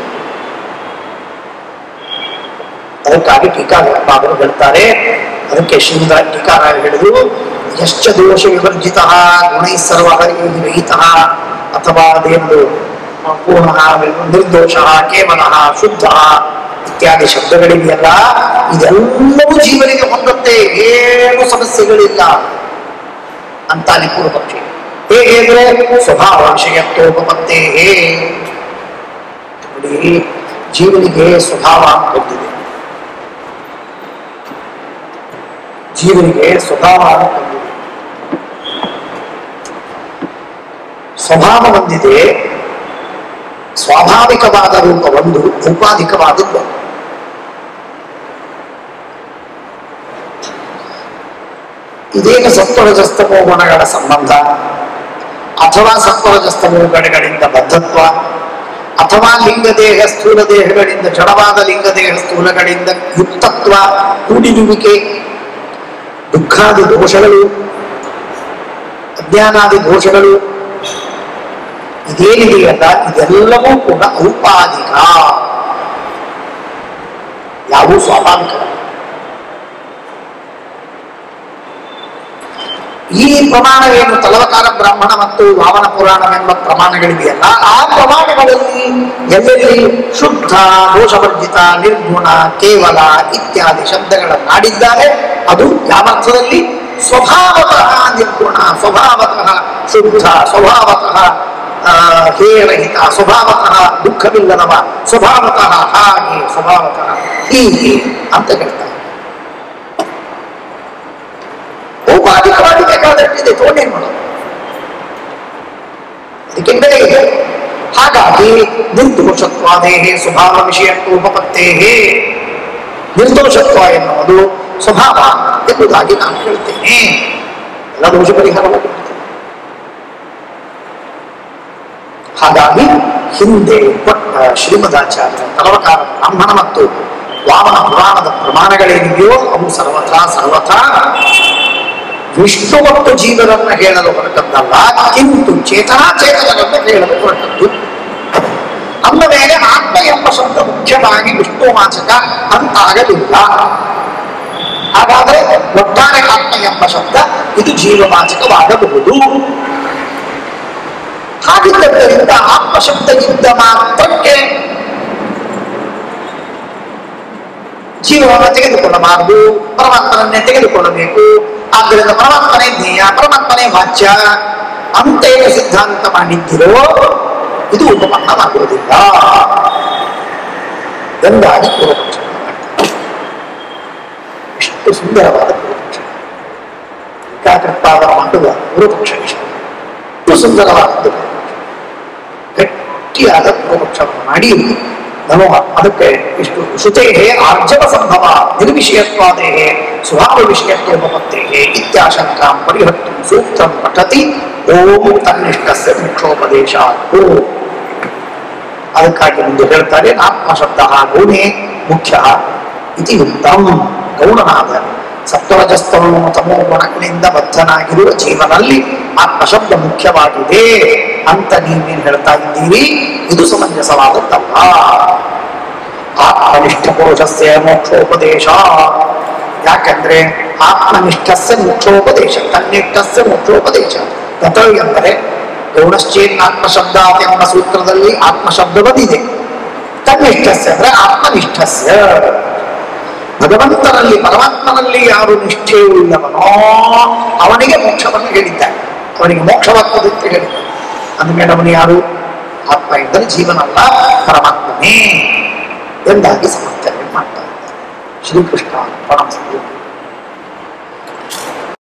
ಅದಕ್ಕಾಗಿ ಟೀಕಾಗಳು ಹೇಳ್ತಾರೆ ಅದಕ್ಕೆ ಶ್ರೀಮದ ಟೀಕಾರ ಹೇಳಿದ್ರು ಯಶ್ಚ ದೋಷ ವಿವರ್ಜಿತ ಗುಣೈ ಸರ್ವ ವಿರಹಿತ ಅಥವಾ ಅದೇನು ಪೂರ್ಣ ನಿರ್ದೋಷ ಕೇವಲ ಶುದ್ಧ ಇತ್ಯಾದಿ ಶಬ್ದಗಳಿದೆಯಲ್ಲ ಇದೆಲ್ಲವೂ ಜೀವನಿಗೆ ಹೊಂದುತ್ತೆ ಏನು ಸಮಸ್ಯೆಗಳಿಲ್ಲ ಅಂತ ಅಲ್ಲಿ ಪೂರ್ವ ಪಕ್ಷಿ ಹೇಗೆ ಅಂದ್ರೆ ಸ್ವಭಾವ ವಿಷಯತ್ವೋಪತ್ತೇ ನೋಡಿ ಜೀವನಿಗೆ ಸ್ವಭಾವ ಅಂತ ಹೊಂದಿದೆ ಜೀವನಿಗೆ ಸ್ವಭಾವ ಅಂತ ಹೊಂದಿದೆ ಸ್ವಭಾವ ಹೊಂದಿದೆ ಸ್ವಾಭಾವಿಕವಾದ ರೂಪ ಒಂದು ಔಪಾಧಿಕವಾದದ್ದು ಒಂದು. ಇದೇನು ಸತ್ವರಜಸ್ತಮೋ ಗುಣಗಳ ಸಂಬಂಧ ಅಥವಾ ಸತ್ವರಜಸ್ತಮೋ ಗುಣಗಳಿಂದ ಬದ್ಧತ್ವ ಅಥವಾ ಲಿಂಗದೇಹ ಸ್ಥೂಲ ದೇಹಗಳಿಂದ ಜಡವಾದ ಲಿಂಗದೇಹ ಸ್ಥೂಲಗಳಿಂದ ಯುಕ್ತತ್ವ ಕೂಡಿರುವಿಕೆ ದುಃಖಾದಿ ದೋಷಗಳು ಅಜ್ಞಾನಾದಿ ದೋಷಗಳು ಇದೇನಿದೆಯಲ್ಲ ಇದೆಲ್ಲವೂ ಕೂಡ ಔಪಾಧಿಕ ಯಾವುವು ಸ್ವಾಭಾವಿಕ ಈ ಪ್ರಮಾಣವೇನು ತಲವಕಾರ ಬ್ರಾಹ್ಮಣ ಮತ್ತು ವಾಮನ ಪುರಾಣವೆಂಬ ಪ್ರಮಾಣಗಳಿದೆಯಲ್ಲ ಆ ಪ್ರಮಾಣಗಳಲ್ಲಿ ಎಲ್ಲೆಲ್ಲಿ ಶುದ್ಧ ದೋಷವರ್ಜಿತ ನಿರ್ಗುಣ ಕೇವಲ ಇತ್ಯಾದಿ ಶಬ್ದಗಳನ್ನಾಡಿದ್ದಾರೆ ಅದು ಯಾವ ಅರ್ಥದಲ್ಲಿ ಸ್ವಭಾವತಃ ನಿರ್ಗುಣ ಸ್ವಭಾವತಃ ಶುದ್ಧ ಸ್ವಭಾವತಃ ಆ, ಹೇರಹಿತ ಸ್ವಭಾವತಃ ದುಃಖವಿಲ್ಲದವ ಸ್ವಭಾವತಃ ಹಾಗೆ ಸ್ವಭಾವತಃ ಹೀಗೆ ಅಂತ ಹೇಳ್ತಾರೆ ಔಪಾಧಿಕವಾಗಿ ಬೇಕಾದಷ್ಟಿದೆ ತೋಟೇನ್ ಮಾಡೋದು ಅದಕ್ಕೆ ಬೆಲೆ ಇದೆ ಹಾಗಾಗಿ ನಿರ್ದೋಷತ್ವಾದೇಹೇ ಸ್ವಭಾವ ವಿಷಯತ್ವೋಪತ್ತೇಹೇ ನಿರ್ದೋಷತ್ವ ಎನ್ನುವುದು ಸ್ವಭಾವ ಎಂಬುದಾಗಿ ನಾನು ಹೇಳ್ತೇನೆ ಎಲ್ಲ ದೋಷ ಪರಿಹಾರವಾಗಿರ್ತದೆ ಹಾಗಾಗಿ ಹಿಂದೆ ಕೊಟ್ಟ ಶ್ರೀಮದಾಚಾರ್ಯ ತಲವಕಾರ ಬ್ರಾಹ್ಮಣ ಮತ್ತು ವಾಮನ ಪುರಾಣದ ಪ್ರಮಾಣಗಳೇನಿದೆಯೋ ಅವು ಸರ್ವಥಾ ಸರ್ವಥಾ ವಿಷ್ಣು ಮತ್ತು ಜೀವನನ್ನ ಹೇಳಲು ಹೊರಟದ್ದಲ್ಲ ಕಿಂತು ಚೇತನಾಚೇತನವನ್ನು ಹೇಳಲು ಹೊರಟದ್ದು ಅಂದ ಮೇಲೆ ಆತ್ಮ ಎಂಬ ಶಬ್ದ ಮುಖ್ಯವಾಗಿ ವಿಷ್ಣುವಾಚಕ ಅಂತಾಗಲಿಲ್ಲ ಹಾಗಾದ್ರೆ ಒಟ್ಟಾರೆ ಆತ್ಮ ಎಂಬ ಶಬ್ದ ಇದು ಜೀವವಾಚಕವಾಗಬಹುದು ಹಾಗಿದ್ದರಿಂದ ಆತ್ಮ ಶಬ್ದ ಇದ್ದ ಮಾತ್ರಕ್ಕೆ ಜೀವವನ್ನು ತೆಗೆದುಕೊಳ್ಳಬಾರದು ಪರಮಾತ್ಮನನ್ನೇ ತೆಗೆದುಕೊಳ್ಳಬೇಕು ಆದ್ದರಿಂದ ಪರಮಾತ್ಮನೇ ಜ್ಞೇಯ ಪರಮಾತ್ಮನೇ ವಾಚ್ಯ ಅಂತೇನು ಸಿದ್ಧಾಂತ ಮಾಡಿದ್ದಿರೋ ಇದು ಉಪಪನ್ನವಾಗುವುದಿಲ್ಲ ಎಂದಾಗಿ ಪೂರ್ವಪಕ್ಷ ಇಷ್ಟು ಸುಂದರವಾದ ಪೂರ್ವಪಕ್ಷ ಏಕಾಗ್ರಪಾದ ಮಾಡುವ ಪೂರ್ವಪಕ್ಷ ಇಷ್ಟು ಇಷ್ಟು ಸುಂದರವಾದದ್ದು ಗಟ್ಟಿಯಾದ ಪೂರ್ವಪಕ್ಷವನ್ನು ಮಾಡಿ ನಮೋ ಅದಕ್ಕೆ ಇಷ್ಟು ಶ್ರುತೇ ಆರ್ಜವ ಸಂಭವ ನಿರ್ವಿಷಯತ್ವಾದೇ ಸ್ವಭಾವ ವಿಷಯತ್ವೋಪತ್ತೇ ಇತ್ಯಾಶಂಕಾಂ ಪರಿಹರ್ತು ಸೂಕ್ತಂ ಪಠತಿ ಓಂ ತನ್ನಿಷ್ಟಸ್ಯ ಮುಖ್ಯೋಪದೇಶ ಓಂ ಅದಕ್ಕಾಗಿ ಮುಂದೆ ಹೇಳ್ತಾರೆ ಆತ್ಮ ಶಬ್ದ ಗೌಣೆ ಮುಖ್ಯ ಇತಿ ಉತ್ತಮ ಗೌಣನಾದ ಸತ್ವರಜಸ್ತಮೋ ತಮೋ ಗುಣಗಳಿಂದ ಬದ್ಧನಾಗಿರುವ ಜೀವನಲ್ಲಿ ಆತ್ಮ ಶಬ್ದ ಮುಖ್ಯವಾಗಿದೆ ಅಂತ ನೀವೇನು ಹೇಳ್ತಾ ಇದ್ದೀರಿ ಇದು ಸಮಂಜಸವಾದದ್ದಲ್ಲ ಆತ್ಮನಿಷ್ಠ ಪುರುಷಸ್ಯ ಮೋಕ್ಷೋಪದೇಶ ಯಾಕಂದ್ರೆ ಆತ್ಮನಿಷ್ಠಸ್ಯ ಮೋಕ್ಷೋಪದೇಶ ತನ್ನಿಷ್ಠಸ್ಯ ಮೋಕ್ಷೋಪದೇಶ ತಥೋ ಎಂದರೆ ಗೌಣಶ್ಚೇನ್ ಆತ್ಮಶಬ್ದ ಎಂಬ ಸೂತ್ರದಲ್ಲಿ ಆತ್ಮಶಬ್ದ ಬಂದಿದೆ ತನ್ನಿಷ್ಠಸ್ಯ ಅಂದ್ರೆ ಆತ್ಮನಿಷ್ಠಸ್ಯ ಭಗವಂತನಲ್ಲಿ ಪರಮಾತ್ಮನಲ್ಲಿ ಯಾರು ನಿಷ್ಠೆಯುಳ್ಳವನೋ ಅವನಿಗೆ ಮೋಕ್ಷವನ್ನು ಹೇಳಿದ್ದಾನೆ ಅವನಿಗೆ ಮೋಕ್ಷವಾಗ್ತದೆ ಅಂತ ಹೇಳಿದ್ದಾನೆ ಅಂದಮೇಲೆ ಅವನು ಯಾರು ಆತ್ಮ ಎಂದರೆ ಜೀವನಲ್ಲ ಪರಮಾತ್ಮನೇ ಎಂದಾಗಿ ಸಮರ್ಥನೆ ಶ್ರೀಕೃಷ್ಣ ಪರಮಸ್ತು